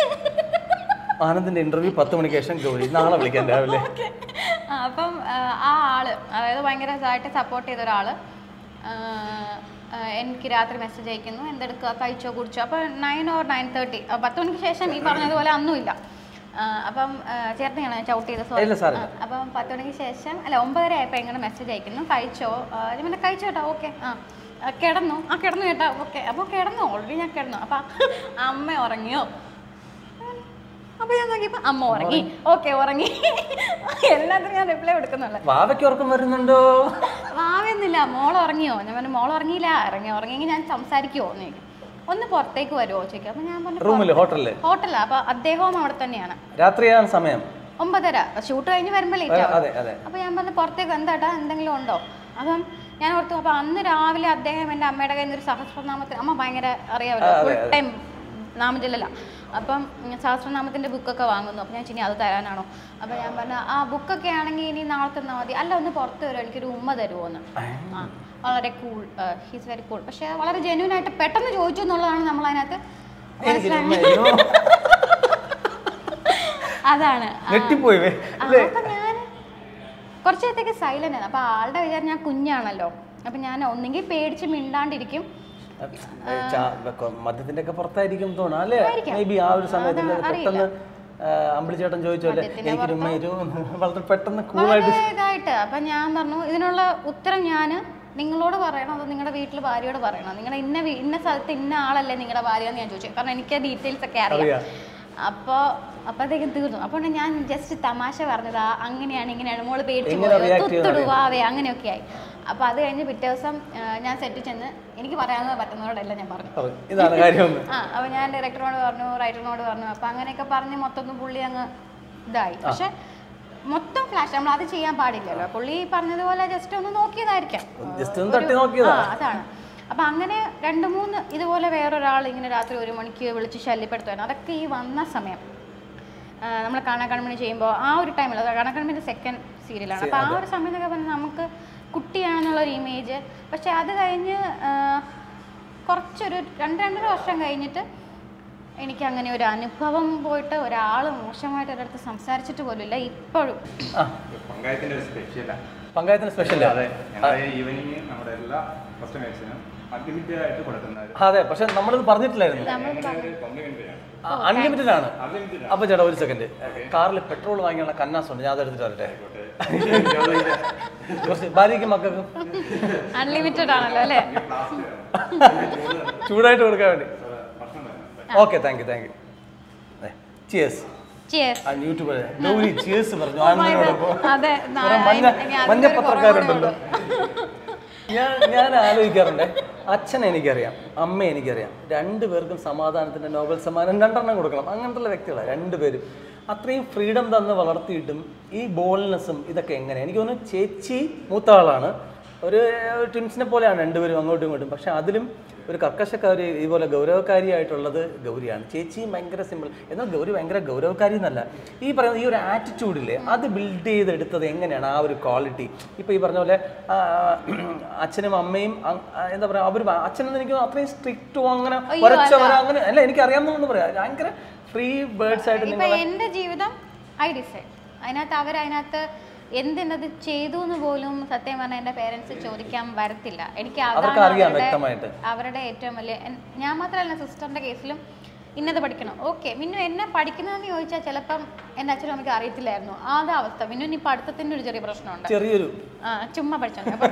ആനന്ദിന്റെ ഇന്റർവ്യൂ പത്ത് മണിക്ക് ശേഷം ഗൗരി നാളെ വിളിക്കാൻ രാവിലെ ആ, അപ്പം ആ, ആ ആള് അതായത് ഭയങ്കര ഇതായിട്ട് സപ്പോർട്ട് ചെയ്ത ഒരാള് ആ, ആ, എനിക്ക് രാത്രി മെസ്സേജ് അയക്കുന്നു എന്തെടുക്കുക കഴിച്ചോ കുടിച്ചോ അപ്പോൾ നയൻ ഓർ നയൻ തേർട്ടി പത്ത് മണിക്ക് ശേഷം ഈ പറഞ്ഞതുപോലെ അന്നുമില്ല ആ, അപ്പം ആ, ചേട്ടനെയാണ് ചവിട്ട് ചെയ്ത ഇല്ല, സോറി സാരമില്ല. അപ്പം പത്ത് മണിക്ക് ശേഷം അല്ല ഒമ്പതര ആയപ്പോൾ എങ്ങനെ മെസ്സേജ് അയക്കുന്നു കഴിച്ചോ ആ, ഞാൻ പിന്നെ കഴിച്ചു കേട്ടോ ഓക്കെ ആ ആ, കിടന്നു ആ കിടന്നു കേട്ടോ ഓക്കെ അപ്പോൾ കിടന്നു ഓൾറെഡി ഞാൻ കിടന്നു അപ്പം അമ്മ ഉറങ്ങിയോ അപ്പൊ ഞാൻ നോക്കിയപ്പോ അമ്മ ഉറങ്ങി ഓക്കെ ഉറങ്ങി എല്ലാത്തിനും ഞാൻ റിപ്ലൈ കൊടുക്കുന്നുള്ളു വാവയ്ക്ക് ഉറക്കം വരുന്നുണ്ടോ വാവയൊന്നുമില്ല മോൾ ഉറങ്ങിയോ ഞാൻ പറഞ്ഞു മോൾ ഉറങ്ങിയില്ല ഇറങ്ങി ഉറങ്ങിയെങ്കിൽ ഞാൻ സംസാരിക്കുമോ എന്ന് ചോദിക്കും ഒന്ന് പുറത്തേക്ക് വരുമോ ചോദിക്കും അപ്പൊ ഞാൻ പറഞ്ഞു റൂമിൽ ഹോട്ടലില് ഹോട്ടലാ അപ്പൊ അദ്ദേഹവും അവിടെ തന്നെയാണ് രാത്രിയാണ് സമയം ഒമ്പതര ഷൂട്ട് കഴിഞ്ഞ് വരുമ്പോൾ ലേറ്റ് ആവും അതെ അതെ അപ്പോൾ ഞാൻ പറഞ്ഞു പുറത്തേക്ക് എന്താട്ടാ എന്തെങ്കിലും ഉണ്ടോ അപ്പം ഞാൻ ഓർത്തു അപ്പോൾ അന്ന് രാവിലെ അദ്ദേഹം എൻ്റെ അമ്മയുടെ കയ്യിൽ നിന്ന് ഒരു സഹസ്രനാമത്തിൽ അമ്മ ഭയങ്കര അറിയാമല്ലോ ഫുൾ ടൈം നാമജലല്ല അപ്പം ഉം, സഹസ്രനാമത്തിൻ്റെ ബുക്കൊക്കെ വാങ്ങുന്നു അപ്പോൾ ഞാൻ ചിനി അത് തരാനാണോ അപ്പോൾ ഞാൻ പറഞ്ഞു ആ ബുക്കൊക്കെ ആണെങ്കിൽ ഇനി നാളെ തന്നാൽ മതി അല്ല ഒന്ന് പുറത്ത് വരുമോ എനിക്കൊരു ഉമ്മ തരുമോ എന്ന് ആ വളരെ കൂൾ ഹീസ് വെരി കൂൾ പക്ഷേ വളരെ ജെന്യൂൻ ആയിട്ട് പെട്ടെന്ന് ചോദിച്ചു എന്നുള്ളതാണ് നമ്മൾ അതിനകത്ത് എനിക്ക് മനസ്സിലായത് ഉമ്മ അതാണ് ആ. ഞെട്ടിപ്പോയി വേ. ആ, അപ്പൊ ഞാൻ കുറച്ച് നേരത്തേക്ക് സൈലന്റ് ആണ് അപ്പൊ ആളുടെ വിചാരം ഞാൻ കുഞ്ഞാണല്ലോ അപ്പൊ ഞാൻ ഒന്നെങ്കിൽ പേടിച്ച് മിണ്ടാണ്ടിരിക്കും ഏ, ചാ- വെക്ക- മദ്യത്തിന്റെ ഒക്കെ പുറത്തായിരിക്കും തോന്നുന്നു അല്ലേ ആയിരിക്കാം. മേ ബി ആ ഒരു സമയത്ത് അതാ- പെട്ടെന്ന് ആ, അമ്പിളിച്ചേട്ടൻ ചോദിച്ചല്ലേ മദ്യത്തിന്റെ എനിക്കൊരു ഉമ്മ തരുമോ എന്ന് വളരെ പെട്ടെന്ന് കൂളായിട്ട് വളരെ ഇതായിട്ട് അപ്പൊ ഞാൻ പറഞ്ഞു ഇതിനുള്ള ഉത്തരം ഞാൻ നിങ്ങളോട് പറയണോ അതോ നിങ്ങളുടെ വീട്ടിൽ ഭാര്യയോട് പറയണോ നിങ്ങളുടെ ഇന്ന വീ- ഇന്ന സ്ഥലത്ത് ഇന്ന ആളല്ലേ നിങ്ങളുടെ ഭാര്യ എന്ന് ഞാൻ ചോദിച്ചു കാരണം എനിക്ക് ഡീറ്റെയിൽസ് ഒക്കെ അറിയാം അറിയാം. അപ്പോൾ അപ്പോഴത്തേക്കും തീർന്നു അപ്പോൾ ഞാൻ ജസ്റ്റ് തമാശ പറഞ്ഞതാ അങ്ങനെയാണ് ഇങ്ങനെയാണ് മോള് പേടിച്ചു എങ്ങനെ react പോയോ ചെയ്യുമെന്ന് തുത്തുടുവാവേ അങ്ങനെയൊക്കെ ആയി അപ്പോൾ അത് കഴിഞ്ഞ് പിറ്റേ ദിവസം ആ, ഞാൻ സെറ്റിൽ ചെന്ന് എനിക്ക് പറയാവുന്ന പറ്റുന്നതോടെല്ലാം ഞാൻ പറഞ്ഞു പറഞ്ഞു. ഇതാണ് കാര്യമൊന്ന് ആ അപ്പോൾ ഞാൻ ഡയറക്ടറിനോട് പറഞ്ഞു റൈറ്ററിനോട് പറഞ്ഞു അപ്പോൾ അങ്ങനെയൊക്കെ പറഞ്ഞ് മൊത്തം പുള്ളി അങ്ങ് ഇതായി പക്ഷെ മൊത്തം ഫ്ലാഷ് നമ്മൾ അത് ചെയ്യാൻ പാടില്ലല്ലോ പുള്ളി പറഞ്ഞതുപോലെ ജസ്റ്റ് ഒന്ന് നോക്കിയതായിരിക്കാം ജസ്റ്റ് ഒന്ന് തട്ടി നോക്കിയതാ ആ അതാണ് അപ്പം അങ്ങനെ രണ്ട് മൂന്ന് ഇതുപോലെ വേറൊരാൾ ഇങ്ങനെ രാത്രി ഒരു മണിക്ക് വിളിച്ച് ശല്യപ്പെടുത്തുമായിരുന്നു അതൊക്കെ ഈ വന്ന സമയം നമ്മൾ കാണാക്കൺമണി ചെയ്യുമ്പോൾ ആ ഒരു ടൈമിൽ കാണാക്കൺമണിൻ്റെ സെക്കൻഡ് സീരിയലാണ് അപ്പോൾ ആ ഒരു സമയത്തൊക്കെ പറഞ്ഞാൽ നമുക്ക് കുട്ടിയാണെന്നുള്ളൊരു ഇമേജ് പക്ഷെ അത് കഴിഞ്ഞ് ആ, കുറച്ചൊരു രണ്ട് രണ്ടര വർഷം കഴിഞ്ഞിട്ട് എനിക്ക് അങ്ങനെ ഒരു അനുഭവം പോയിട്ട് ഒരാൾ മോശമായിട്ട് ഒരിടത്ത് സംസാരിച്ചിട്ട് പോലുമില്ല ഇപ്പോഴും ആ പങ്കായത്തിന്റെ ഒരു സ്പെഷ്യലാണ് പങ്കായത്തിന് സ്പെഷ്യൽ അതെ ഞങ്ങളുടെ ഈവനിങ് നമ്മുടെ എല്ലാ കസ്റ്റമേഴ്സിനും അൺലിമിറ്റഡ് ആയിട്ട് കൊടുക്കുന്ന ഒരു അതെ പക്ഷെ നമ്മളിത് പറഞ്ഞിട്ടില്ലായിരുന്നു നമ്മൾ ഒരു കോംപ്ലിമെന്റ് ആണ് അൺലിമിറ്റഡ് ആണ് അൺലിമിറ്റഡ് അപ്പൊ ചേട്ടാ ഒരു സെക്കൻഡ് കാറിൽ പെട്രോൾ വാങ്ങിയുള്ള കന്നാസ് ഉണ്ട് ഞാൻ അത് എടുത്തിട്ട് വരട്ടെ കുറച്ച് ഭാര്യയ്ക്കും മക്കൾക്കും അൺലിമിറ്റഡ് ആണല്ലോ അല്ലേ ചൂടായിട്ട് കൊടുക്കാൻ വേണ്ടി okay thank you thank you cheers Cheers. ആ യൂട്യൂബ് ഗൗരി ചിയേഴ്സ് പറഞ്ഞു ആനന്ദിനോടൊപ്പം അതെ കുറെ മഞ്ഞ മഞ്ഞ പത്രക്കാരുണ്ടല്ലോ ഞാൻ ഞാൻ ആലോചിക്കാറുണ്ട് അച്ഛനെ എനിക്കറിയാം അമ്മ എനിക്കറിയാം രണ്ടുപേർക്കും സമാധാനത്തിന്റെ നോബൽ സമ്മാനം രണ്ടെണ്ണം കൊടുക്കണം അങ്ങനത്തെ വ്യക്തികളാണ് രണ്ടുപേരും അത്രയും ഫ്രീഡം തന്ന് വളർത്തിയിട്ടും ഈ ബോൾനെസ്സും ഇതൊക്കെ എങ്ങനെ എനിക്ക് തോന്നുന്നു ചേച്ചി മൂത്ത ആളാണ് ഒരു ട്വിൻസിനെ പോലെയാണ് രണ്ടുപേരും അങ്ങോട്ടും ഇങ്ങോട്ടും പക്ഷെ അതിലും ഒരു കർക്കശക്കാരി ഇതുപോലെ ഗൗരവകാരിയായിട്ടുള്ളത് ഗൗരിയാണ് ചേച്ചിയും ഭയങ്കര സിമ്പിൾ എന്നാൽ ഗൗരി ഭയങ്കര ഗൗരവകാരി എന്നല്ല ഈ പറയുന്ന ഈ ഒരു ആറ്റിറ്റ്യൂഡില്ലേ അത് ബിൽഡ് ചെയ്തെടുത്തത് എങ്ങനെയാണ് ആ ഒരു ക്വാളിറ്റി ഇപ്പോൾ ഈ പറഞ്ഞ പോലെ ആ, അച്ഛനും അമ്മയും അങ്- ആ, എന്താ പറയുക അവർ അച്ഛനെന്ന് എനിക്ക് തോന്നുന്നു അത്രയും സ്ട്രിക്റ്റോ അങ്ങനെ വരച്ചവരോ അങ്ങനെ അല്ല എനിക്ക് അറിയാമെന്നുകൊണ്ട് പറയാം ഭയങ്കര ഫ്രീ ബേർഡ്സ് ആയിട്ട് ഇപ്പൊ എന്റെ ജീവിതം ഐ ഡിസൈഡ് അതിനകത്ത് അവർ അതിനകത്ത് എന്തിനത് ചെയ്തു എന്ന് പോലും സത്യം പറഞ്ഞാൽ എന്റെ പേരൻസ് ചോദിക്കാൻ വരത്തില്ല എനിക്ക് അതാണ് അവർക്ക് അറിയാം അവരുടെ- വ്യക്തമായിട്ട്. അവരുടെ ഏറ്റവും വലിയ എൻ- ഞാൻ മാത്രമല്ല സിസ്റ്ററിന്റെ കേസിലും ഇന്നത് പഠിക്കണം ഓക്കെ മിന്നു എന്നെ പഠിക്കുന്നതെന്ന് ചോദിച്ചാൽ ചിലപ്പം എൻ്റെ അച്ഛനും അമ്മയ്ക്ക് അറിയത്തില്ലായിരുന്നു ആദ്യ അവസ്ഥ മിന്നു ഇനി പഠിത്തത്തിന്റെ ഒരു ചെറിയ പ്രശ്നമുണ്ട് ചെറിയൊരു ആ, ചുമ്മാ പഠിച്ചോണ്ട് അപ്പൊ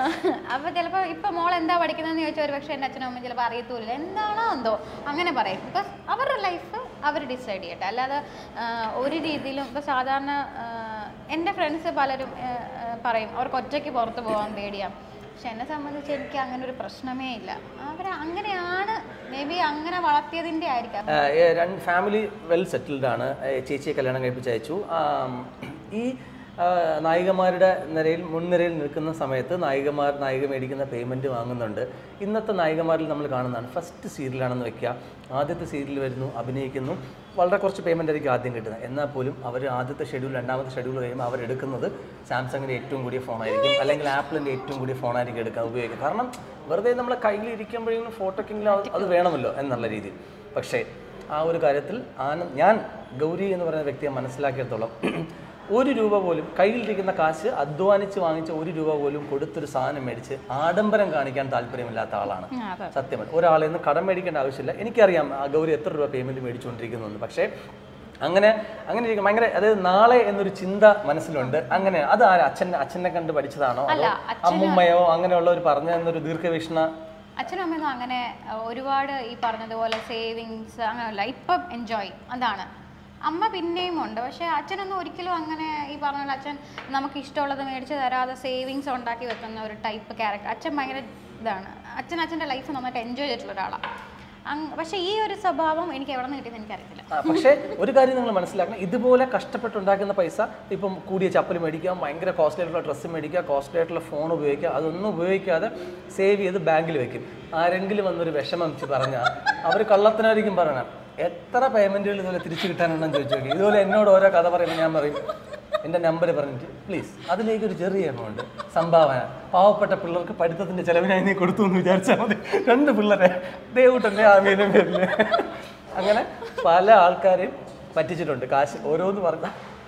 അപ്പൊ ചിലപ്പോ ഇപ്പൊ മോൾ എന്താ പഠിക്കുന്നതെന്ന് ചോദിച്ചാൽ ഒരു പക്ഷേ എൻ്റെ അച്ഛനും അമ്മയും ചിലപ്പോൾ അറിയത്തൂല്ല എന്താണോ എന്തോ അങ്ങനെ പറയും ബിക്കോസ് അവരുടെ ലൈഫ് അവർ ഡിസൈഡ് ചെയ്യട്ടെ അല്ലാതെ ആ, ഒരു രീതിയിലും ഇപ്പൊ സാധാരണ ആ, എൻ്റെ ഫ്രണ്ട്സ് പലരും ആ, ആ, പറയും അവർക്ക് ഒറ്റയ്ക്ക് പുറത്ത് പോകാൻ പേടിയാ പക്ഷെ എന്നെ സംബന്ധിച്ച് എനിക്ക് അങ്ങനെ ഒരു പ്രശ്നമേ ഇല്ല അവർ അങ്ങനെയാണ് മേ ബി അങ്ങനെ വളർത്തിയതിൻ്റെ ആയിരിക്കാം ആ, ഏ, രണ്ട് ഫാമിലി വെൽ സെറ്റിൽഡ് ആണ് ഏ, ചേച്ചിയെ കല്യാണം കഴിപ്പിച്ച് അയച്ചു ആം, ഈ ആ, നായികമാരുടെ നിരയിൽ മുൻനിരയിൽ നിൽക്കുന്ന സമയത്ത് നായികമാർ നായിക മേടിക്കുന്ന പേയ്മെൻറ്റ് വാങ്ങുന്നുണ്ട് ഇന്നത്തെ നായികമാരിൽ നമ്മൾ കാണുന്നതാണ് ഫസ്റ്റ് സീരിയലാണെന്ന് വെക്കുക ആദ്യത്തെ സീരിയൽ വരുന്നു അഭിനയിക്കുന്നു വളരെ കുറച്ച് പേയ്മെൻ്റ് ആയിരിക്കും ആദ്യം കിട്ടുന്നത് എന്നാൽ പോലും അവർ ആദ്യത്തെ ഷെഡ്യൂൾ രണ്ടാമത്തെ ഷെഡ്യൂൾ കഴിയുമ്പോൾ അവരെടുക്കുന്നത് സാംസങ്ങിൻ്റെ ഏറ്റവും കൂടിയ ഫോണായിരിക്കും അല്ലെങ്കിൽ ആപ്പിളിൻ്റെ ഏറ്റവും കൂടിയ ഫോണായിരിക്കും എടുക്കുക ഉപയോഗിക്കുക കാരണം വെറുതെ നമ്മളെ കയ്യിൽ ഇരിക്കുമ്പോഴേക്കും ഫോട്ടോക്കെങ്കിലും അത് അത് വേണമല്ലോ എന്നുള്ള രീതിയിൽ പക്ഷേ ആ ഒരു കാര്യത്തിൽ ആനന്ദ് ഞാൻ ഗൗരി എന്ന് പറയുന്ന വ്യക്തിയെ മനസ്സിലാക്കിയിടത്തോളം ഒരു രൂപ പോലും കയ്യിലിരിക്കുന്ന കാശ് അധ്വാനിച്ച് വാങ്ങിച്ച ഒരു രൂപ പോലും കൊടുത്തൊരു സാധനം മേടിച്ച് ആഡംബരം കാണിക്കാൻ താല്പര്യമില്ലാത്ത ആളാണ് സത്യമായിട്ട് ഒരാളിൽ നിന്ന് കടം മേടിക്കേണ്ട ആവശ്യമില്ല എനിക്കറിയാം ആ ഗൗരി എത്ര രൂപ പേയ്മെൻറ്റ് മേടിച്ചുകൊണ്ടിരിക്കുന്നു പക്ഷേ അങ്ങനെ അങ്ങനെ ഇരിക്കും ഭയങ്കര അതായത് നാളെ എന്നൊരു ചിന്ത മനസ്സിലുണ്ട് അങ്ങനെ അത് ആരാ അച്ഛൻ അച്ഛനെ കണ്ട് പഠിച്ചതാണോ അതോ അല്ല, അമ്മുമ്മയോ അങ്ങനെയുള്ളവർ പറഞ്ഞു തന്നൊരു ദീർഘവീക്ഷണ അച്ഛനും അമ്മയൊന്നും അങ്ങനെ അഹ്, ഒരുപാട് ഈ പറഞ്ഞതുപോലെ സേവിങ്സ് അങ്ങനെയല്ല ഇപ്പം എൻജോയ് അതാണ് അമ്മ പിന്നെയും ഉണ്ട് പക്ഷെ അച്ഛനൊന്നും ഒരിക്കലും അങ്ങനെ ഈ പറഞ്ഞ പോലെ അച്ഛൻ നമുക്ക് ഇഷ്ടമുള്ളത് മേടിച്ച് തരാതെ സേവിങ്സ് ഉണ്ടാക്കി വെക്കുന്ന ഒരു ടൈപ്പ് ക്യാരക്ടർ അച്ഛൻ ഭയങ്കര ഇതാണ് അച്ഛൻ അച്ഛൻ്റെ ലൈഫ് നന്നായിട്ട് എൻജോയ് ചെയ്തിട്ടുള്ള ഒരാളാണ് അങ് പക്ഷേ ഈ ഒരു സ്വഭാവം എനിക്ക് എവിടെ നിന്ന് കിട്ടിയെന്ന് എനിക്കറിയത്തില്ല ആ, പക്ഷേ ഒരു കാര്യം നിങ്ങൾ മനസ്സിലാക്കണം ഇതുപോലെ കഷ്ടപ്പെട്ടുണ്ടാക്കുന്ന പൈസ ഇപ്പം കൂടിയ ചപ്പൽ മേടിക്കാം ഭയങ്കര കോസ്റ്റ്ലി ആയിട്ടുള്ള ഡ്രസ്സ് മേടിക്കുക കോസ്റ്റ്ലി ആയിട്ടുള്ള ഫോൺ ഉപയോഗിക്കുക അതൊന്നും ഉപയോഗിക്കാതെ സേവ് ചെയ്ത് ബാങ്കിൽ വെക്കും ആരെങ്കിലും വന്നൊരു വിഷമം വെച്ച് പറഞ്ഞാൽ അവർ കള്ളത്തിനായിരിക്കും പറയണം എത്ര പേയ്മെൻറ്റുകൾ ഇതുപോലെ തിരിച്ചു കിട്ടാനുണ്ടെന്ന് ചോദിച്ചു നോക്കി ഇതുപോലെ എന്നോട് ഓരോ കഥ പറയുമ്പോൾ ഞാൻ പറയും എൻ്റെ നമ്പർ പറഞ്ഞിട്ട് പ്ലീസ് അതിലേക്ക് ഒരു ചെറിയ എമൗണ്ട് സംഭാവന പാവപ്പെട്ട പിള്ളേർക്ക് പഠിത്തത്തിൻ്റെ ചിലവിനായി നീ കൊടുത്തു എന്ന് വിചാരിച്ചാൽ മതി രണ്ട് പിള്ളേരെ ദേവൂട്ടൻ്റെ ആമീനും പേരിൽ അങ്ങനെ പല ആൾക്കാരെയും പറ്റിച്ചിട്ടുണ്ട് കാശ് ഓരോന്ന് പറഞ്ഞ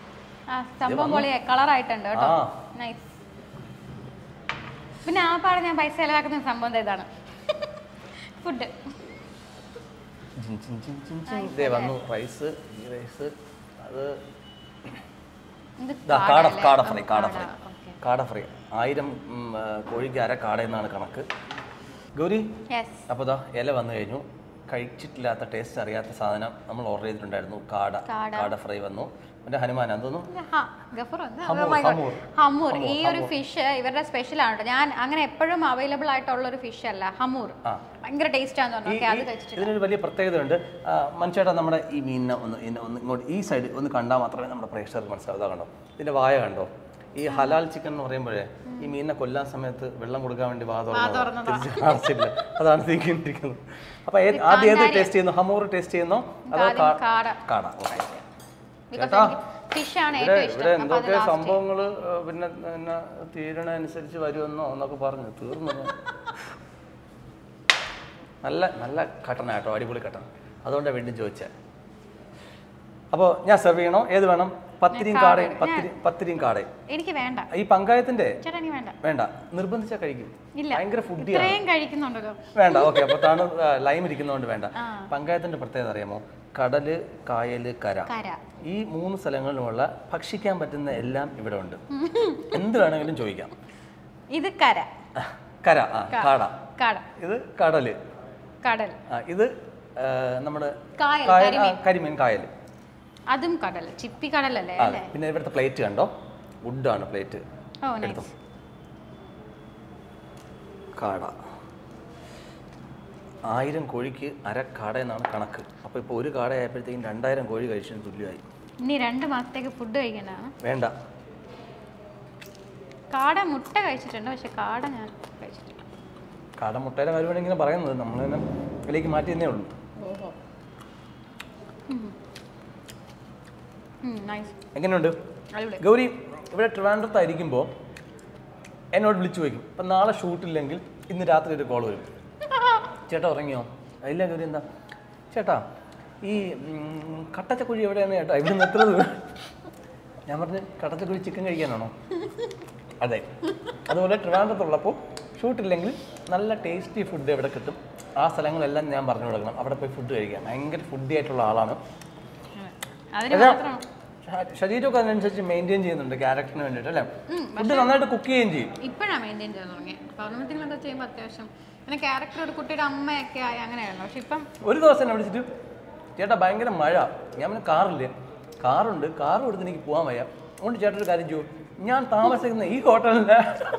ആ സംഭവം പോലെ കളറായിട്ടുണ്ട് കേട്ടോ ആ. നൈസ് പിന്നെ ആ പാടെ ഞാൻ പൈസ ചെലവാക്കുന്ന സംഭവം ദേ ഇതാണ് ഫുഡ് ഇതേ വന്നു റൈസ് ഈ റൈസ് അത് ഇത് ദാ കാട കാട കാട അല്ലേ? ഫ്രൈ ആ, കാട കാട, ഫ്രൈ okay. കാട ഫ്രൈ ആയിരം ഉം, ആ, കോഴിക്ക് അര കാട എന്നാണ് കണക്ക് ഗൗരി Yes. അപ്പോൾ ദാ ഇല വന്നു കഴിഞ്ഞു കഴിച്ചിട്ടില്ലാത്ത ടേസ്റ്റ് അറിയാത്ത സാധനം നമ്മൾ ഓർഡർ ചെയ്തിട്ടുണ്ടായിരുന്നു കാട കാട. കാട ഫ്രൈ വന്നു എൻ്റെ ഹനുമാൻ എന്തോന്നു ഇത് ഹ- ഗഫൂർ എന്താ? ഹമൂർ, Oh my God. ഹമൂർ. ഹമൂർ ഈ ഒരു ഫിഷ് ഇവരുടെ സ്പെഷ്യൽ ആണ് ട്ടോ. ഞാൻ അങ്ങനെ എപ്പോഴും അവൈലബിൾ ആയിട്ടുള്ള ഒരു ഫിഷ് അല്ല ഹമൂർ ആ. ഭയങ്കര ടേസ്റ്റ് ആണെന്ന് പറഞ്ഞു ഈ- ഓക്കെ അത് ഈ- കഴിച്ചിട്ട് ഇതിനൊരു വലിയ പ്രത്യേകത ഉണ്ട് മനുഷ്യട്ടാ നമ്മുടെ ഈ മീനിനെ ഒന്ന് ഇതിനെ ഒന്ന് ഇങ്ങോട്ട് ഈ സൈഡ് ഒന്ന് കണ്ടാൽ മാത്രമേ നമ്മുടെ പ്രേക്ഷകർക്ക് മനസ്സിലാവുക കണ്ടോ ഇതിന്റെ വായ കണ്ടോ ഈ ഹലാൽ ചിക്കൻ എന്ന് പറയുമ്പോഴേ ഈ മീനിനെ കൊല്ലാൻ സമയത്ത് വെള്ളം കൊടുക്കാൻ വേണ്ടി വാ തുറന്നു തിരിച്ച് കാണിച്ചില്ല അതാണ് തീക്കിണ്ടിരിക്കുന്നത് അപ്പൊ ഏത് ആദ്യം ഏത് ടേസ്റ്റ് ചെയ്യുന്നു ഹമൂർ ടേസ്റ്റ് ചെയ്യുന്നോ അതോ ആദ്യം കാ- കാട കാട ഓക്കെ ബിക്കോസ് ചേട്ടാ, ഫിഷ് ആണ് ഇവിടെ ഏറ്റവും ഇവിടെ ഇഷ്ടം അപ്പൊ അത് എന്തൊക്കെ ലാസ്റ്റ് സംഭവങ്ങള് ഏഹ്, പിന്നെ പിന്നെ തീരണ അനുസരിച്ച് വരുമെന്നോ എന്നൊക്കെ പറഞ്ഞു തീർന്നു ഞാൻ. നല്ല നല്ല കട്ടണ കേട്ടോ അടിപൊളി കട്ടണ അതുകൊണ്ടാണ് വീണ്ടും ചോദിച്ചത് അപ്പോൾ ഞാൻ സെർവ് ചെയ്യണോ ഏത് വേണം പത്തിരിയും കാടയും പത്തിരി പത്തിരിയും കാടയും എനിക്ക് വേണ്ട ഈ പങ്കായത്തിന്റെ ചേട്ടാ എനിക്ക് വേണ്ട വേണ്ട നിർബന്ധിച്ചാൽ കഴിക്കും ഇല്ല. ഭയങ്കര ഫുഡിയാണ് ഇത്രയും കഴിക്കുന്നുണ്ടല്ലോ വേണ്ട ഓക്കെ അപ്പോൾ താണ് ലൈം ഇരിക്കുന്നതുകൊണ്ട് വേണ്ട പങ്കായത്തിന്റെ പ്രത്യേകത അറിയാമോ കടല് കായല് കര കര ഈ മൂന്ന് സ്ഥലങ്ങളിലുമുള്ള ഭക്ഷിക്കാൻ പറ്റുന്ന എല്ലാം ഇവിടെ ഉണ്ട് എന്ത് വേണമെങ്കിലും ചോദിക്കാം ഇത് കര കര ആ കാട കട ഇത് കടല് കടൽ ആ ഇത് ആ, നമ്മുടെ കായൽ, കായൽ ആ, കരിമീൻ കായൽ അതും കടൽ ചിപ്പി കടലല്ലേ അതെ അല്ലേ പിന്നെ ഇവിടുത്തെ പ്ലേറ്റ് കണ്ടോ വുഡാണ് പ്ലേറ്റ് ഓ എടുത്തോ നൈസ് കാട ആയിരം കോഴിക്ക് അര കാട എന്നാണ് കണക്ക് അപ്പോൾ ഇപ്പോൾ ഒരു കാട ആയപ്പോഴത്തേക്കും രണ്ടായിരം കോഴി കഴിച്ചതിന് തുല്യമായി ഇനി രണ്ട് മാസത്തേക്ക് ഫുഡ് കഴിക്കേണ്ടതാണ് വേണ്ട കാട മുട്ട കഴിച്ചിട്ടുണ്ട് പക്ഷെ കാട ഞാൻ കഴിച്ചിട്ടില്ല കാട മുട്ടയുടെ കാര്യമാണ് ഇങ്ങനെ പറയുന്നത് നമ്മൾ തന്നെ ഇതിലേക്ക് മാറ്റിയെന്നേ ഉള്ളൂ ഓഹോ നൈസ് എങ്ങനെയുണ്ട് അടിപൊളി ഗൗരി ഇവിടെ ട്രിവാൻഡ്രത്തായിരിക്കുമ്പോൾ എന്നോട് വിളിച്ചു ചോദിക്കും ഇപ്പം നാളെ ഷൂട്ടില്ലെങ്കിൽ ഇന്ന് രാത്രി ഒരു കോൾ വരും ചേട്ടാ ഉറങ്ങിയോ ഇല്ല ഗൗരി എന്താ ചേട്ടാ ഈ ഉം, കട്ടച്ചക്കുഴി എവിടെയാണ് ചേട്ടാ ഇവിടെ നിന്ന് എത്ര ദൂരം ഞാൻ പറഞ്ഞു കട്ടച്ചക്കുഴി ചിക്കൻ കഴിക്കാനാണോ അതെ അതുപോലെ ട്രിവാൻഡ്രത്തുള്ളപ്പോൾ ഷൂട്ടില്ലെങ്കിൽ നല്ല ടേസ്റ്റി ഫുഡ് എവിടെ കിട്ടും ആ സ്ഥലങ്ങളെല്ലാം ഞാൻ പറഞ്ഞു കൊടുക്കണം അവിടെ പോയി ഫുഡ് കഴിക്കാം ഭയങ്കര ഫുഡി ആയിട്ടുള്ള ആളാണ് അതിന് അതാ, മാത്രം ശ- ശരീരമൊക്കെ അതിനനുസരിച്ച് മെയിൻറ്റെയിൻ ചെയ്യുന്നുണ്ട് ക്യാരക്ടറിന് വേണ്ടിയിട്ട് അല്ലേ ഫുഡ് നന്നായിട്ട് കുക്ക് ചെയ്യുകയും ചെയ്യും ഇപ്പോഴാണ് മെയിൻറ്റെയിൻ ചെയ്ത് തുടങ്ങി പൗർണമത്തിലൊക്കെ ചെയ്യുമ്പോൾ അത്യാവശ്യം പിന്നെ ക്യാരക്ടർ ഒരു കുട്ടിയുടെ അമ്മയൊക്കെ ആയി അങ്ങനെയായിരുന്നു പക്ഷെ ഇപ്പം ഒരു ദിവസം എന്നെ വിളിച്ചിട്ട് ചേട്ടാ ഭയങ്കര മഴ ഞാൻ പിന്നെ കാറില്ലേ കാറുണ്ട് കാർ കൊടുത്ത് എനിക്ക് പോകാൻ വയ്യ അതുകൊണ്ട് ചേട്ടൻ ഒരു കാര്യം ചെയ്യൂ ഞാൻ താമസിക്കുന്ന ഈ ഹോട്ടലിലെ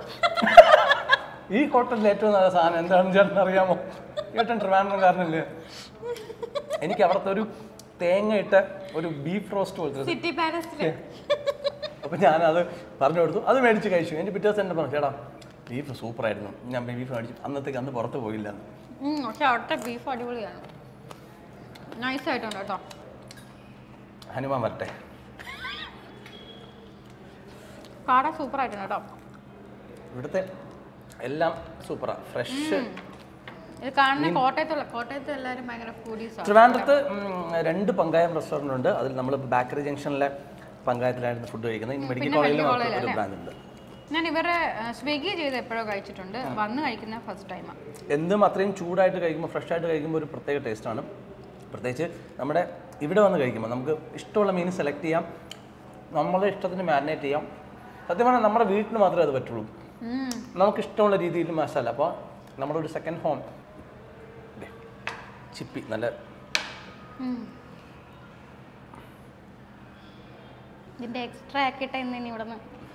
ഈ ഹോട്ടലിലെ ഏറ്റവും നല്ല സാധനം എന്താണെന്ന് ചേട്ടൻ അറിയാമോ ചേട്ടൻ ട്രിവാൻഡ്രംകാരനല്ലേ എനിക്ക് അവിടുത്തെ ഒരു തേങ്ങ ഇട്ട ഒരു ബീഫ് റോസ്റ്റ് പോലത്തെ സിറ്റി പാലസിൽ അപ്പം ഞാനത് പറഞ്ഞു കൊടുത്തു അത് മേടിച്ച് കഴിച്ചു എൻ്റെ പിറ്റേ ദിവസം എന്നെ പറഞ്ഞു ചേട്ടാ ബീഫ് സൂപ്പറായിരുന്നു ഞാൻ ബീഫ് മേടിച്ചു അന്നത്തേക്ക് അന്ന് പുറത്ത് പോയില്ല പക്ഷെ അവിടുത്തെ ബീഫ് അടിപൊളിയാണ് നൈസ് ആയിട്ടുണ്ട് കേട്ടോ ഹനുമാൻ വരട്ടെ കാട സൂപ്പർ ആയിട്ടുണ്ട് കേട്ടോ ഇവിടുത്തെ എല്ലാം സൂപ്പറാണ് ഫ്രഷ് ഇത് കാണുന്ന കോട്ടയത്തുള്ള കോട്ടയത്ത് എല്ലാവരും ഭയങ്കര ഫുഡീസാണ് ട്രിവാൻഡ്രത്ത് ഉം, രണ്ട് പങ്കായം റെസ്റ്റോറൻ്റ് ഉണ്ട് അതിൽ നമ്മൾ ബാക്കറി ജംഗ്ഷനിലെ പങ്കായത്തിലായിരുന്നു ഫുഡ് കഴിക്കുന്നത് ഇനി മെഡിക്കൽ കോളേജിലും അവർക്ക് ഒരു ബ്രാഞ്ച് ഉണ്ട് ഞാൻ ഇവരെ സ്വിഗ്ഗി ചെയ്ത് എപ്പോഴോ കഴിച്ചിട്ടുണ്ട് വന്ന് കഴിക്കുന്ന ഫസ്റ്റ് ടൈമാണ് എന്തും അത്രയും ചൂടായിട്ട് കഴിക്കുമ്പോൾ ഫ്രഷ് ആയിട്ട് കഴിക്കുമ്പോൾ ഒരു പ്രത്യേക ടേസ്റ്റാണ് പ്രത്യേകിച്ച് നമ്മുടെ ഇവിടെ വന്ന് കഴിക്കുമ്പോൾ നമുക്ക് ഇഷ്ടമുള്ള മീൻ സെലക്ട് ചെയ്യാം നമ്മളെ ഇഷ്ടത്തിന് മാരിനേറ്റ് ചെയ്യാം സത്യം പറഞ്ഞാൽ നമ്മുടെ വീട്ടിൽ മാത്രമേ അത് പറ്റുള്ളൂ നമുക്ക് ഇഷ്ടമുള്ള രീതിയിൽ മസാല അപ്പോൾ നമ്മുടെ ഒരു സെക്കൻഡ് ഹോം ചിപ്പി നല്ല ഇതിന്റെ എക്സ്ട്രാ ആക്കിയിട്ട് ഇന്ന് ഇനി ഇവിടെ നിന്ന്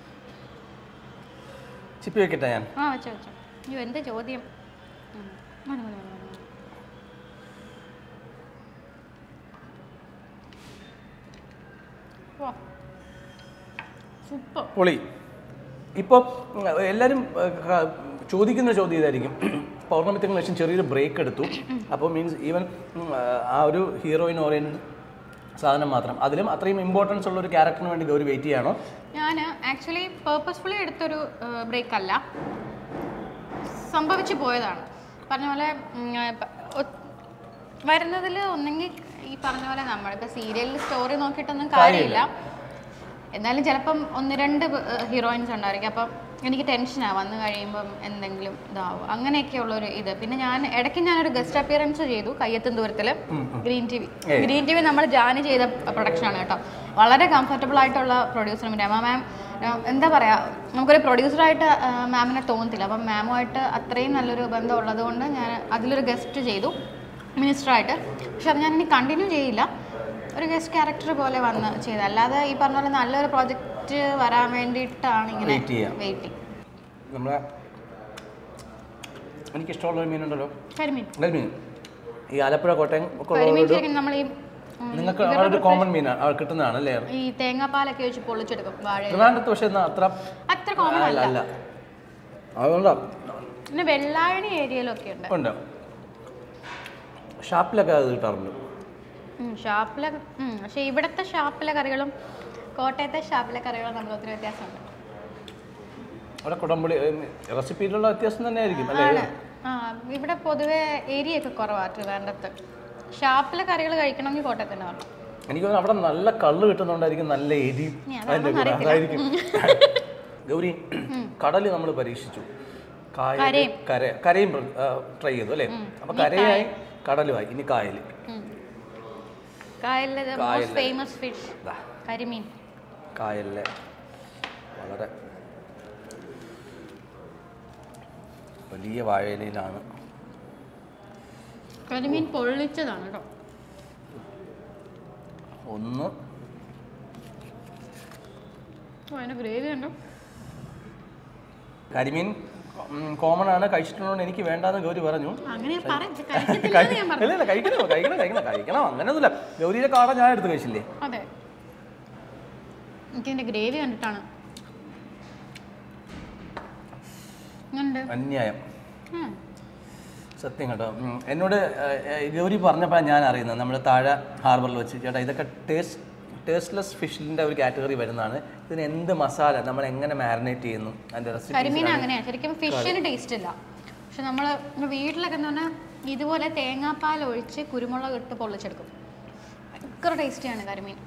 ചിപ്പി വെക്കട്ടെ ഞാൻ ആ വെച്ചോ വെച്ചോ അയ്യോ എന്താ ചോദ്യം ഉം. മതി, മതി, മതി, മതി. വാ. സൂപ്പർ പൊളി ഇപ്പോൾ എല്ലാവരും ചോദിക്കുന്ന ചോദ്യം ഇതായിരിക്കും പൗർണമി തിങ്കൾ ശേഷം ചെറിയൊരു ബ്രേക്ക് എടുത്തു അപ്പോൾ മീൻസ് ഈവൻ ആ ഒരു ഹീറോയിൻ ഓറിയൻറ്റഡ് സാധനം മാത്രം അതിലും അത്രയും ഇമ്പോർട്ടൻസ് ഉള്ള ഒരു ക്യാരക്ടറിന് വേണ്ടി ഗൗരി വെയിറ്റ് ചെയ്യണോ ഞാൻ ആക്ച്വലി പേർപ്പസ്ഫുള്ളി എടുത്തൊരു ബ്രേക്ക് അല്ല സംഭവിച്ചു പോയതാണ് പറഞ്ഞ പോലെ വരുന്നതിൽ ഒന്നെങ്കിൽ ഈ പറഞ്ഞ പോലെ നമ്മളിപ്പോൾ സീരിയലിൽ സ്റ്റോറി നോക്കിയിട്ടൊന്നും കാര്യമില്ല എന്നാലും ചിലപ്പം ഒന്ന് രണ്ട് ഹീറോയിൻസ് ഉണ്ടായിരിക്കും അപ്പം എനിക്ക് ടെൻഷനാണ് വന്നു കഴിയുമ്പം എന്തെങ്കിലും ഇതാവും അങ്ങനെയൊക്കെയുള്ളൊരു ഇത് പിന്നെ ഞാൻ ഇടയ്ക്ക് ഞാനൊരു ഗസ്റ്റ് അപ്പിയറൻസ് ചെയ്തു കയ്യെത്തും ദൂരത്തിൽ green T V green T V നമ്മൾ ജാന് ചെയ്ത പ്രൊഡക്ഷനാണ് കേട്ടോ വളരെ കംഫർട്ടബിൾ ആയിട്ടുള്ള പ്രൊഡ്യൂസറും രമ മാം എന്താ പറയുക നമുക്കൊരു പ്രൊഡ്യൂസറായിട്ട് മാമിനെ തോന്നത്തില്ല അപ്പം മാമുമായിട്ട് അത്രയും നല്ലൊരു ബന്ധം ഉള്ളത് കൊണ്ട് ഞാൻ അതിലൊരു ഗസ്റ്റ് ചെയ്തു മിനിസ്റ്ററായിട്ട് പക്ഷെ അത് ഞാൻ ഇനി കണ്ടിന്യൂ ചെയ്യില്ല ഒരു ഗസ്റ്റ് ക്യാരക്ടർ പോലെ വന്ന് ചെയ്ത് അല്ലാതെ ഈ പറഞ്ഞ പോലെ നല്ലൊരു പ്രോജക്റ്റ് വരാൻ വേണ്ടിയിട്ടാണ് ഇങ്ങനെ Wait ചെയ്യാം. വെയിറ്റിംഗ് നമ്മളെ എനിക്കിഷ്ടമുള്ള ഒരു മീനുണ്ടല്ലോ കരിമീൻ നെൽമീൻ ഈ ആലപ്പുഴ കോട്ടയം ഒക്കെ കരിമീൻ ഉള്ളവരോട് ശരിക്കും നമ്മൾ ഈ ഉം, നിങ്ങൾക്ക് അവിടെ ഒരു കോമൺ മീനാണ് അവിടെ കിട്ടുന്നതാണ് അല്ലേ ഈ തേങ്ങാപ്പാലൊക്കെ വെച്ച് പൊളിച്ചെടുക്കും വാഴ ട്രിവാൻഡ്രത്ത് പക്ഷേ എന്നാൽ അത്ര അത്ര കോമൺ അല്ല അല്ല അല്ല അതുകൊണ്ടാണ് പിന്നെ വെള്ളായണി ഏരിയയിലൊക്കെ ഉണ്ട് ഉണ്ട് ഷാപ്പിലൊക്കെ അത് കിട്ടാറുണ്ട് ഉം, ഷാപ്പിലെ ഉം, പക്ഷെ ഇവിടുത്തെ ഷാപ്പിലെ കറികളും കോട്ടയത്തെ ഷാപ്പിലെ കറികളും തമ്മിൽ ഒത്തിരി വ്യത്യാസമുണ്ട് അവിടെ കുടംപുളി റെസിപ്പിയിലുള്ള വ്യത്യാസം തന്നെ ആയിരിക്കും അല്ലേ ആണ് ആ ഇവിടെ പൊതുവെ ഏരിയ ഒക്കെ കുറവാണ് ട്രിവാൻഡ്രത്ത് ഷാപ്പിലെ കറികൾ കഴിക്കണമെങ്കിൽ കോട്ടയത്ത് തന്നെ വരണം എനിക്ക് തോന്നുന്നു അവിടെ നല്ല കള്ള് കിട്ടുന്നതുകൊണ്ടായിരിക്കും നല്ല എരി ഇനി അതിന്റെ അതാണോന്ന് കൂടെ അറിയത്തില്ല. അതായിരിക്കും ഗൗരി കടല് നമ്മൾ പരീക്ഷിച്ചു കായൽ കരയും. കര കരയും ട്രൈ ചെയ്തു അല്ലേ അപ്പൊ കരയായി കടലുമായി ഇനി കായൽ കായലിലെ മോസ്റ്റ് കായലിലെ. ഫേമസ് ഫിഷ് ദാ, കരിമീൻ കായലിലെ വളരെ വലിയ വാഴയിലാണ് കരിമീൻ പൊള്ളിച്ചതാണ് കേട്ടോ ഒന്ന് ഓ അതിൻ്റെ ഗ്രേവി ഉണ്ടോ കരിമീൻ കോമൺ ആണ് കഴിച്ചിട്ടുണ്ടോ എനിക്ക് വേണ്ടാന്ന് ഗൗരി പറഞ്ഞു അങ്ങനെ ഞാൻ പറയും കഴിക്കത്തില്ലെന്ന് ഞാൻ പറഞ്ഞു ഇല്ല ഇല്ല കഴിക്കണം കഴിക്കണം കഴിക്കണം കഴിക്കണം അങ്ങനെയൊന്നുമില്ല ഗൗരിയുടെ കാട ഞാൻ എടുത്ത് കഴിച്ചില്ലേ അതെ എനിക്കതിൻ്റെ ഗ്രേവി കണ്ടിട്ടാണ് എങ്ങനുണ്ട് അന്യായം ഉം. സത്യം കേട്ടോ ഉം. എന്നോട് ഏഹ്, ഏഹ്, ഗൗരി പറഞ്ഞപ്പോഴാണ് ഞാൻ അറിയുന്നത് നമ്മൾ താഴെ ഹാർബറിൽ വെച്ച് ചേട്ടാ ഇതൊക്കെ ടേസ്റ്റ് ടേസ്റ്റ്ലെസ് ഫിഷിൻ്റെ ഒരു കാറ്റഗറി വരുന്നതാണ് ഇതിന് എന്ത് മസാല നമ്മൾ എങ്ങനെ മാരിനേറ്റ് ചെയ്യുന്നു അതിൻ്റെ കരിമീൻ റെസിപ്പി അങ്ങനെയാണ് ശരിക്കും ഫിഷിന് ടേസ്റ്റ് ഇല്ല പക്ഷെ നമ്മൾ വീട്ടിലൊക്കെ എന്ന് പറഞ്ഞാൽ ഇതുപോലെ തേങ്ങാപ്പാൽ ഒഴിച്ച് കുരുമുളക് ഇട്ട് പൊള്ളിച്ചെടുക്കും ഭയങ്കര ടേസ്റ്റിയാണ് കരിമീൻ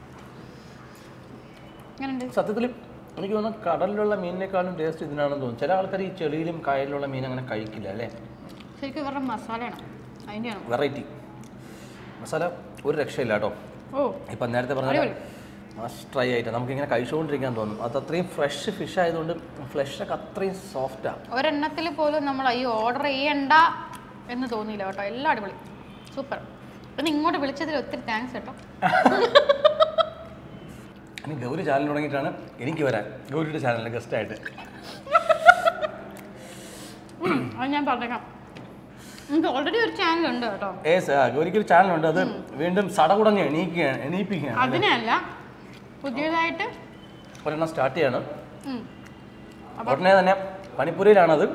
അങ്ങനെയുണ്ട് സത്യത്തിൽ എനിക്ക് തോന്നുന്നു കടലിലുള്ള മീനിനേക്കാളും ടേസ്റ്റ് ഇതിനാണെന്ന് തോന്നുന്നു ചില ആൾക്കാർ ഈ ചെളിയിലും കായലിലുള്ള മീൻ അങ്ങനെ കഴിക്കില്ല അല്ലേ ശരിക്കും ഇവരുടെ മസാലയാണ് അതിൻ്റെയാണ് വെറൈറ്റി മസാല ഒരു രക്ഷയില്ല കേട്ടോ ഓ ഇപ്പം നേരത്തെ പറഞ്ഞ മസ്റ്റ് ട്രൈ ആയിട്ട് നമുക്കിങ്ങനെ കഴിച്ചുകൊണ്ടിരിക്കാൻ തോന്നും അത് അത്രയും ഫ്രഷ് ഫിഷ് ആയതുകൊണ്ട് ഫ്ലഷൊക്കെ അത്രയും സോഫ്റ്റാണ് ഒരെണ്ണത്തിൽ പോലും നമ്മൾ ഈ ഓർഡർ ചെയ്യണ്ട എന്ന് തോന്നിയില്ല കേട്ടോ എല്ലാം അടിപൊളി സൂപ്പർ പിന്നെ ഇങ്ങോട്ട് വിളിച്ചതിൽ ഒത്തിരി താങ്ക്സ് കേട്ടോ ഇനി ഗൗരി ചാനൽ തുടങ്ങിയിട്ടാണ് എനിക്ക് വരാൻ ഗൗരിയുടെ ചാനലിൽ ഗസ്റ്റായിട്ട് ഉം, അത് ഞാൻ പറഞ്ഞേക്കാം എനിക്ക് ഓൾറെഡി ഒരു ചാനൽ ഉണ്ട് കേട്ടോ ഏ ഗൗരിക്ക് ഒരു ചാനലുണ്ട് അത് വീണ്ടും സടകുടഞ്ഞ് എണീക്കുകയാണ് എണീപ്പിക്കുകയാണ് അതിനല്ല പുതിയതായിട്ട് ഒരെണ്ണം സ്റ്റാർട്ട് ചെയ്യാണ് ഉം. ഉടനെ തന്നെ പണിപ്പുരയിലാണത്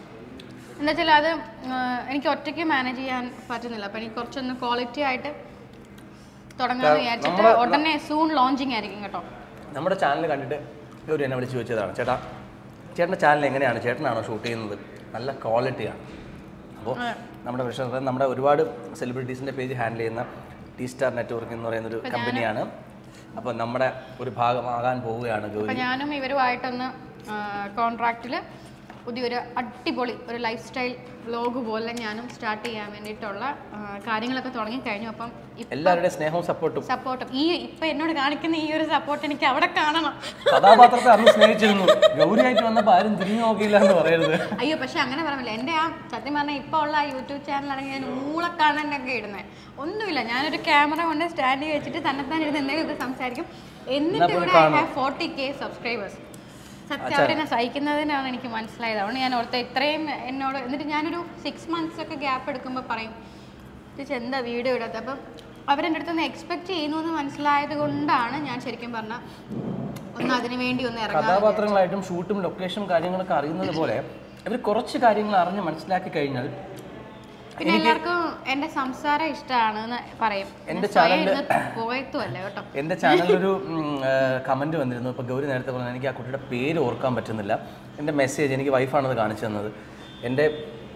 എന്താ വെച്ചാൽ അത് ആ, എനിക്ക് ഒറ്റയ്ക്ക് മാനേജ് ചെയ്യാൻ പറ്റുന്നില്ല അപ്പം എനിക്ക് കുറച്ചൊന്ന് ക്വാളിറ്റി ആയിട്ട് തുടങ്ങാമെന്ന് വിചാരിച്ചിട്ട് നമ്മുടെ- ഉടനെ സൂൺ ലോഞ്ചിങ് ആയിരിക്കും കേട്ടോ നമ്മുടെ ചാനൽ കണ്ടിട്ട് ഗൗരി എന്നെ വിളിച്ച് ചോദിച്ചതാണ് ചേട്ടാ ചേട്ടൻ്റെ ചാനൽ എങ്ങനെയാണ് ചേട്ടനാണോ ഷൂട്ട് ചെയ്യുന്നത് നല്ല ക്വാളിറ്റിയാണ് അപ്പോൾ നമ്മുടെ വിഷയം നമ്മുടെ ഒരുപാട് സെലിബ്രിറ്റീസിൻ്റെ പേജ് ഹാൻഡിൽ ചെയ്യുന്ന ടി സ്റ്റാർ നെറ്റ്വർക്ക് എന്ന് പറയുന്നൊരു കമ്പനിയാണ് അപ്പോൾ നമ്മുടെ ഒരു ഭാഗമാകാൻ പോവുകയാണ് ഗൗരി അപ്പം ഞാനും ഇവരുമായിട്ടൊന്ന് കോൺട്രാക്റ്റിൽ പുതിയൊരു അടിപൊളി ഒരു ലൈഫ് സ്റ്റൈൽ വ്ലോഗ് പോലെ ഞാനും സ്റ്റാർട്ട് ചെയ്യാൻ വേണ്ടിയിട്ടുള്ള ആ, കാര്യങ്ങളൊക്കെ തുടങ്ങി കഴിഞ്ഞു അപ്പം എല്ലാവരുടെയും സ്നേഹവും സപ്പോർട്ടും സപ്പോർട്ടും ഈ ഇപ്പം എന്നോട് കാണിക്കുന്ന ഈ ഒരു സപ്പോർട്ട് എനിക്ക് അവിടെ കാണണം കഥാപാത്രത്തെ അന്ന് സ്നേഹിച്ചിരുന്നു ഗൗരിയായിട്ട് വന്നപ്പോൾ ആരും തിരിഞ്ഞു നോക്കിയില്ല എന്ന് പറയരുത് അയ്യോ പക്ഷെ അങ്ങനെ പറയാൻ എൻ്റെ ആ സത്യം പറഞ്ഞാൽ ഇപ്പോൾ ഉള്ള ആ യൂട്യൂബ് ചാനലാണെങ്കിൽ ഞാൻ ഊളക്കാണൻ്റെയൊക്കെ ഇടുന്നത് ഒന്നുമില്ല ഞാനൊരു ക്യാമറ കൊണ്ട് സ്റ്റാൻഡ് വെച്ചിട്ട് തന്നെത്താൻ ഇരുന്ന് എന്തെങ്കിലും ഇത് സംസാരിക്കും എന്നിട്ട് ഇവിടെ I have forty K subscribers സത്യം അവരെന്നെ സഹിക്കുന്നതിനാണ് എനിക്ക് മനസ്സിലായത് അതുകൊണ്ട് ഞാൻ ഓർത്ത ഇത്രയും എന്നോട് എന്നിട്ട് ഞാനൊരു സിക്സ് മന്ത്സ് ഒക്കെ ഗ്യാപ്പ് എടുക്കുമ്പോൾ പറയും ചേച്ചി എന്താ വീഡിയോ ഇടാത്ത അപ്പം അവരെൻ്റെ അടുത്ത് നിന്ന് എക്സ്പെക്ട് ചെയ്യുന്നു എന്ന് മനസ്സിലായത് കൊണ്ടാണ് ഞാൻ ശരിക്കും പറഞ്ഞാൽ ഒന്ന് അതിനു വേണ്ടി ഒന്ന് ഇറങ്ങാൻ കഥാപാത്രങ്ങളായിട്ടും ഷൂട്ടും ലൊക്കേഷനും കാര്യങ്ങളൊക്കെ അറിയുന്നത് പോലെ ഇവർ കുറച്ച് കാര്യങ്ങൾ അറിഞ്ഞ് മനസ്സിലാക്കി കഴിഞ്ഞാൽ പിന്നെ എല്ലാവർക്കും എന്റെ സംസാരം ഇഷ്ടമാണ് എന്ന് പറയും എന്റെ സ്വയം ഇരുന്ന് പോയത്തുമല്ല കേട്ടോ എൻ്റെ ചാനലിലൊരു കമൻറ്റ് വന്നിരുന്നു ഇപ്പോൾ ഗൗരി നേരത്തെ പറഞ്ഞു എനിക്ക് ആ കുട്ടിയുടെ പേര് ഓർക്കാൻ പറ്റുന്നില്ല എൻ്റെ മെസ്സേജ് എനിക്ക് വൈഫാണത് കാണിച്ചു തന്നത് എൻ്റെ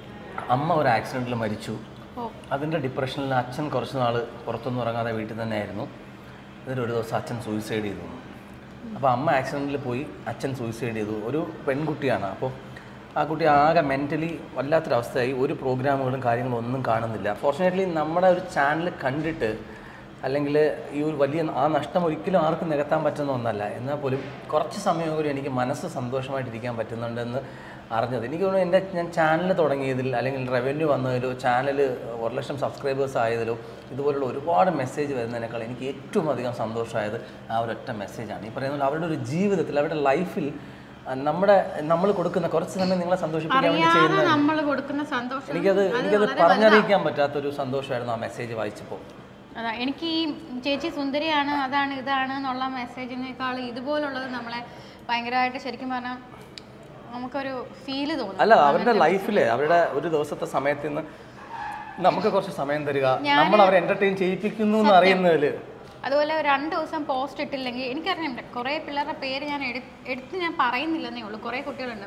അമ്മ ഒരു ആക്സിഡൻറ്റിൽ മരിച്ചു ഓ അതിൻ്റെ ഡിപ്രഷനിൽ അച്ഛൻ കുറച്ച് നാൾ പുറത്തൊന്നും ഇറങ്ങാതെ വീട്ടിൽ തന്നെ ആയിരുന്നു എന്നിട്ട് ഒരു ദിവസം അച്ഛൻ സൂയിസൈഡ് ചെയ്തു അപ്പോൾ അമ്മ ആക്സിഡൻറ്റിൽ പോയി അച്ഛൻ സൂയിസൈഡ് ചെയ്തു ഒരു പെൺകുട്ടിയാണ് അപ്പോൾ ആ കുട്ടി ആകെ മെൻ്റലി വല്ലാത്തൊരവസ്ഥയായി ഒരു പ്രോഗ്രാമുകളും കാര്യങ്ങളും ഒന്നും കാണുന്നില്ല ഫോർച്ചുനേറ്റ്ലി നമ്മുടെ ഒരു ചാനൽ കണ്ടിട്ട് അല്ലെങ്കിൽ ഈ ഒരു വലിയ ആ നഷ്ടം ഒരിക്കലും ആർക്കും നികത്താൻ പറ്റുന്ന ഒന്നല്ല എന്നാൽ പോലും കുറച്ച് സമയമെങ്കിലും എനിക്ക് മനസ്സ് സന്തോഷമായിട്ടിരിക്കാൻ പറ്റുന്നുണ്ടെന്ന് അറിഞ്ഞത് എനിക്ക് തോന്നുന്നു എൻ്റെ ഞാൻ ചാനൽ തുടങ്ങിയതിൽ അല്ലെങ്കിൽ റവന്യൂ വന്നതിലോ ചാനൽ ഒരു ലക്ഷം സബ്സ്ക്രൈബേഴ്സ് ആയതിലോ ഇതുപോലുള്ള ഒരുപാട് മെസ്സേജ് വരുന്നതിനേക്കാൾ എനിക്ക് ഏറ്റവും അധികം സന്തോഷമായത് ആ ഒരൊറ്റ മെസ്സേജാണ് ഈ പറയുന്ന പോലെ അവരുടെ ഒരു ജീവിതത്തിൽ അവരുടെ ലൈഫിൽ നമ്മുടെ നമ്മൾ കൊടുക്കുന്ന കുറച്ച് സമയം നിങ്ങളെ സന്തോഷിപ്പിക്കാൻ വേണ്ടി അറിയാതെ ചെയ്യുന്ന നമ്മൾ കൊടുക്കുന്ന സന്തോഷം എനിക്കത് എനിക്കത് പറഞ്ഞറിയിക്കാൻ പറ്റാത്തൊരു സന്തോഷമായിരുന്നു ആ മെസ്സേജ് വായിച്ചപ്പോൾ അതാ എനിക്ക് ഈ ചേച്ചി സുന്ദരിയാണ് അതാണ് ഇതാണ് എന്നുള്ള മെസ്സേജിനേക്കാൾ ഇതുപോലുള്ളത് നമ്മളെ ഭയങ്കരമായിട്ട് ശരിക്കും പറഞ്ഞാൽ നമുക്കൊരു ഫീല് തോന്നും അല്ല അവരുടെ ലൈഫിൽ അവരുടെ ഒരു ദിവസത്തെ സമയത്ത് നിന്ന് നമുക്ക് കുറച്ച് സമയം തരിക നമ്മൾ അവരെ എന്റർടൈൻ ചെയ്യിപ്പിക്കുന്നു എന്ന് അറിയുന്നതിൽ അതുപോലെ രണ്ട് ദിവസം പോസ്റ്റ് ഇട്ടില്ലെങ്കിൽ എനിക്കറിയാം കുറേ പിള്ളേരുടെ പേര് ഞാൻ എടു എടുത്ത് ഞാൻ പറയുന്നില്ലെന്നേ ഉള്ളൂ കുറേ കുട്ടികളുണ്ട്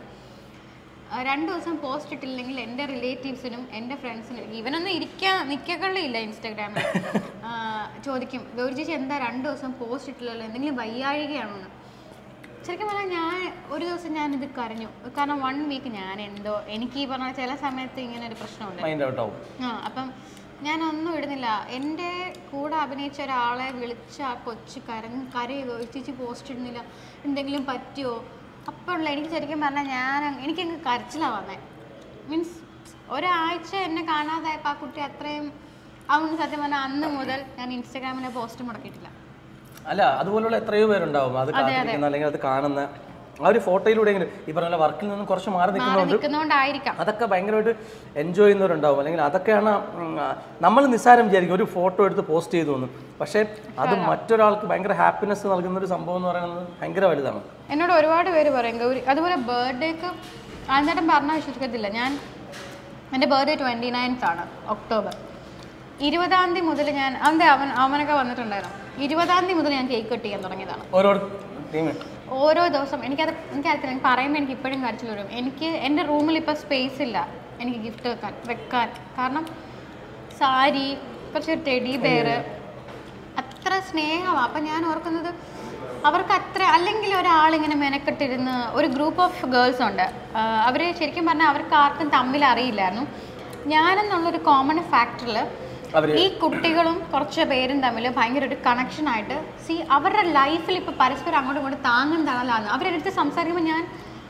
ആ, രണ്ട് ദിവസം പോസ്റ്റ് ഇട്ടില്ലെങ്കിൽ എൻ്റെ റിലേറ്റീവ്സിനും എൻ്റെ ഫ്രണ്ട്സിനും ഇവനൊന്നും ഇരിക്കാൻ നിൽക്കകളില്ല ഇൻസ്റ്റാഗ്രാമിൽ ആ, ചോദിക്കും ഗൗരി ചേച്ചി എന്താ രണ്ട് ദിവസം പോസ്റ്റ് ഇട്ടില്ലല്ലോ എന്തെങ്കിലും വയ്യാഴികയാണോ എന്ന് ശരിക്കും പറഞ്ഞാൽ ഞാൻ ഒരു ദിവസം ഞാനിത് കരഞ്ഞു കാരണം വൺ വീക്ക് ഞാൻ എന്തോ എനിക്ക് ഈ പറഞ്ഞ ചില സമയത്ത് ഇങ്ങനെ ഒരു പ്രശ്നമുണ്ട് മൈൻഡ് ഔട്ട് ആവും ആ അപ്പം ഞാൻ ഒന്നും ഇടുന്നില്ല എൻ്റെ കൂടെ അഭിനയിച്ച ഒരാളെ വിളിച്ച ആ കൊച്ചു കരഞ്ഞ് കരയുകയോ ചേച്ചി പോസ്റ്റ് ഇടുന്നില്ല എന്തെങ്കിലും പറ്റിയോ അപ്പോഴുള്ള എനിക്ക് ശരിക്കും പറഞ്ഞാൽ ഞാൻ എനിക്കങ്ങ് കരച്ചിലാണ് വന്നേ മീൻസ് ഒരാഴ്ച എന്നെ കാണാതായപ്പോൾ ആ കുട്ടി അത്രയും അതുകൊണ്ട് സത്യം പറഞ്ഞാൽ അന്ന് മുതൽ ഞാൻ ഇൻസ്റ്റാഗ്രാമിലെ പോസ്റ്റ് മുടക്കിയിട്ടില്ല അല്ല അതുപോലുള്ള എത്രയോ പേരുണ്ടാവും അത് കാത്തിരിക്കുന്ന അല്ലെങ്കിൽ അത് കാണുന്ന ആ ഒരു ഫോട്ടോയിലൂടെ എങ്കിലും ഈ പറഞ്ഞ വർക്കിൽ നിന്നും കുറച്ച് മാറി മാറി നിൽക്കുന്നതുകൊണ്ട് നിൽക്കുന്നോണ്ടായിരിക്കാം അതൊക്കെ ഭയങ്കരമായിട്ട് എൻജോയ് ചെയ്യുന്നവരുണ്ടാവും അല്ലെങ്കിൽ അതൊക്കെയാണ് ഉം, ആ, നമ്മൾ നിസ്സാരം വിചാരിക്കും ഒരു ഫോട്ടോ എടുത്ത് പോസ്റ്റ് ചെയ്തു തോന്നും പക്ഷേ അത് മറ്റൊരാൾക്ക് ഭയങ്കര ഹാപ്പിനെസ് നൽകുന്ന ഒരു സംഭവം എന്ന് പറയുന്നത് ഭയങ്കര വലുതാണ് എന്നോട് ഒരുപാട് പേര് പറയും ഗൗരി അതുപോലെ ബർത്ത്ഡേക്ക് ആദ്യം പറഞ്ഞാൽ വിശ്വസിക്കത്തില്ല ഞാൻ എൻ്റെ ബർത്ത്ഡേ ട്വൻറ്റി നയൻത്ത് ആണ് ഒക്ടോബർ ഇരുപതാം തീയതി മുതൽ ഞാൻ അതെ അവൻ അവനൊക്കെ വന്നിട്ടുണ്ടായിരുന്നു ഇരുപതാം തീയതി മുതൽ ഞാൻ കേക്ക് കട്ട് ചെയ്യാൻ തുടങ്ങിയതാണ് ഓരോ ടീം ഓരോ ദിവസം എനിക്കത് എനിക്കറിയത്തില്ല എനിക്ക് പറയുമ്പോൾ എനിക്ക് ഇപ്പോഴും കരച്ചിൽ വരും എനിക്ക് എൻ്റെ റൂമിൽ ഇപ്പോൾ സ്പേസ് ഇല്ല എനിക്ക് ഗിഫ്റ്റ് വെക്കാൻ വെക്കാൻ കാരണം സാരി കുറച്ച് ടെഡി ബെയർ അത്ര സ്നേഹമാണ് അപ്പം ഞാൻ ഓർക്കുന്നത് അവർക്ക് അത്ര അല്ലെങ്കിൽ ഒരാളിങ്ങനെ മെനക്കെട്ടിരുന്ന് ഒരു ഗ്രൂപ്പ് ഓഫ് ഗേൾസ് ഉണ്ട് അവർ ശരിക്കും പറഞ്ഞാൽ അവർക്ക് ആർക്കും തമ്മിൽ അറിയില്ലായിരുന്നു ഞാനെന്നുള്ളൊരു കോമൺ ഫാക്ടറിൽ അവര് ഈ കുട്ടികളും കുറച്ച് പേരും തമ്മിൽ ഭയങ്കര ഒരു കണക്ഷൻ ആയിട്ട് സി അവരുടെ ലൈഫിൽ ഇപ്പോൾ പരസ്പരം അങ്ങോട്ടും ഇങ്ങോട്ടും താങ്ങും തണലാണ് അവരുടെ അടുത്ത് സംസാരിക്കുമ്പോൾ ഞാൻ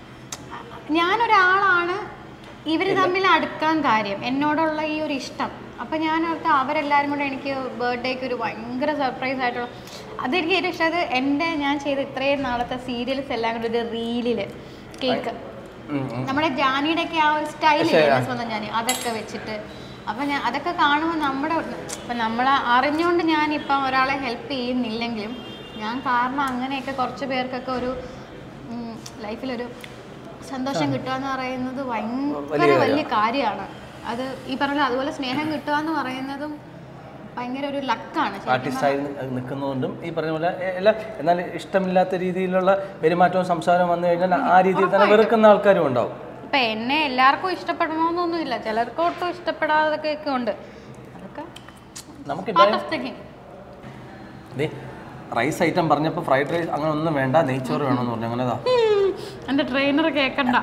ഞാനൊരാളാണ് ഇവർ തമ്മിൽ അടുക്കാൻ കാര്യം എന്നോടുള്ള ഈ ഒരു ഇഷ്ടം അപ്പം ഞാൻ ഓർത്ത് അവരെല്ലാവരും കൂടെ എനിക്ക് ബർത്ത്ഡേക്ക് ഒരു ഭയങ്കര സർപ്രൈസ് ആയിട്ടുള്ള അതെനിക്ക് ഏറ്റവും ഇഷ്ടം അത് എൻ്റെ ഞാൻ ചെയ്ത ഇത്രയും നാളത്തെ സീരിയൽസ് എല്ലാം കൂടെ ഒരു റീലിൽ കേക്ക് ഉം, ഉം. നമ്മുടെ ജാനിയുടെ ഒക്കെ ആ ഒരു സ്റ്റൈലില്ലേ സ്വന്തം ജാനി അതൊക്കെ വെച്ചിട്ട് അപ്പം ഞാൻ അതൊക്കെ കാണുമ്പോൾ നമ്മുടെ ഇപ്പം നമ്മൾ അറിഞ്ഞുകൊണ്ട് ഞാൻ ഇപ്പം ഒരാളെ ഹെൽപ്പ് ചെയ്യുന്നില്ലെങ്കിലും ഞാൻ കാരണം അങ്ങനെയൊക്കെ കുറച്ച് പേർക്കൊക്കെ ഒരു ലൈഫിലൊരു സന്തോഷം കിട്ടുക എന്ന് പറയുന്നത് ഭയങ്കര വലിയ കാര്യമാണ് അത് ഈ പറഞ്ഞ പോലെ അതുപോലെ സ്നേഹം കിട്ടുക എന്ന് പറയുന്നതും ഭയങ്കര ഒരു ലക്കാണ് ആർട്ടിസ്റ്റായി നിൽക്കുന്നതുകൊണ്ടും ഈ പറഞ്ഞ പോലെ എ- എല്ലാ എന്നാൽ ഇഷ്ടമില്ലാത്ത രീതിയിലുള്ള പെരുമാറ്റവും സംസാരവും വന്നു കഴിഞ്ഞാൽ ആ രീതിയിൽ തന്നെ വെറുക്കുന്ന ആൾക്കാരും ഉണ്ടാവും ഇപ്പം എന്നെ എല്ലാവർക്കും ഇഷ്ടപ്പെടണമെന്നൊന്നുമില്ല ചിലർക്ക് ഒട്ടും ഇഷ്ടപ്പെടാതൊക്കെ ഒക്കെ ഉണ്ട് അതൊക്കെ നമുക്ക് പാർട്ട് ഓഫ് ദ ഗെയിം ദേ റൈസ് ഐറ്റം പറഞ്ഞപ്പോൾ ഫ്രൈഡ് റൈസ് അങ്ങനെ ഒന്നും വേണ്ട നെയ്ച്ചോറ് വേണമെന്ന് പറഞ്ഞു അങ്ങനെതാ എൻ്റെ ട്രെയിനർ കേൾക്കണ്ട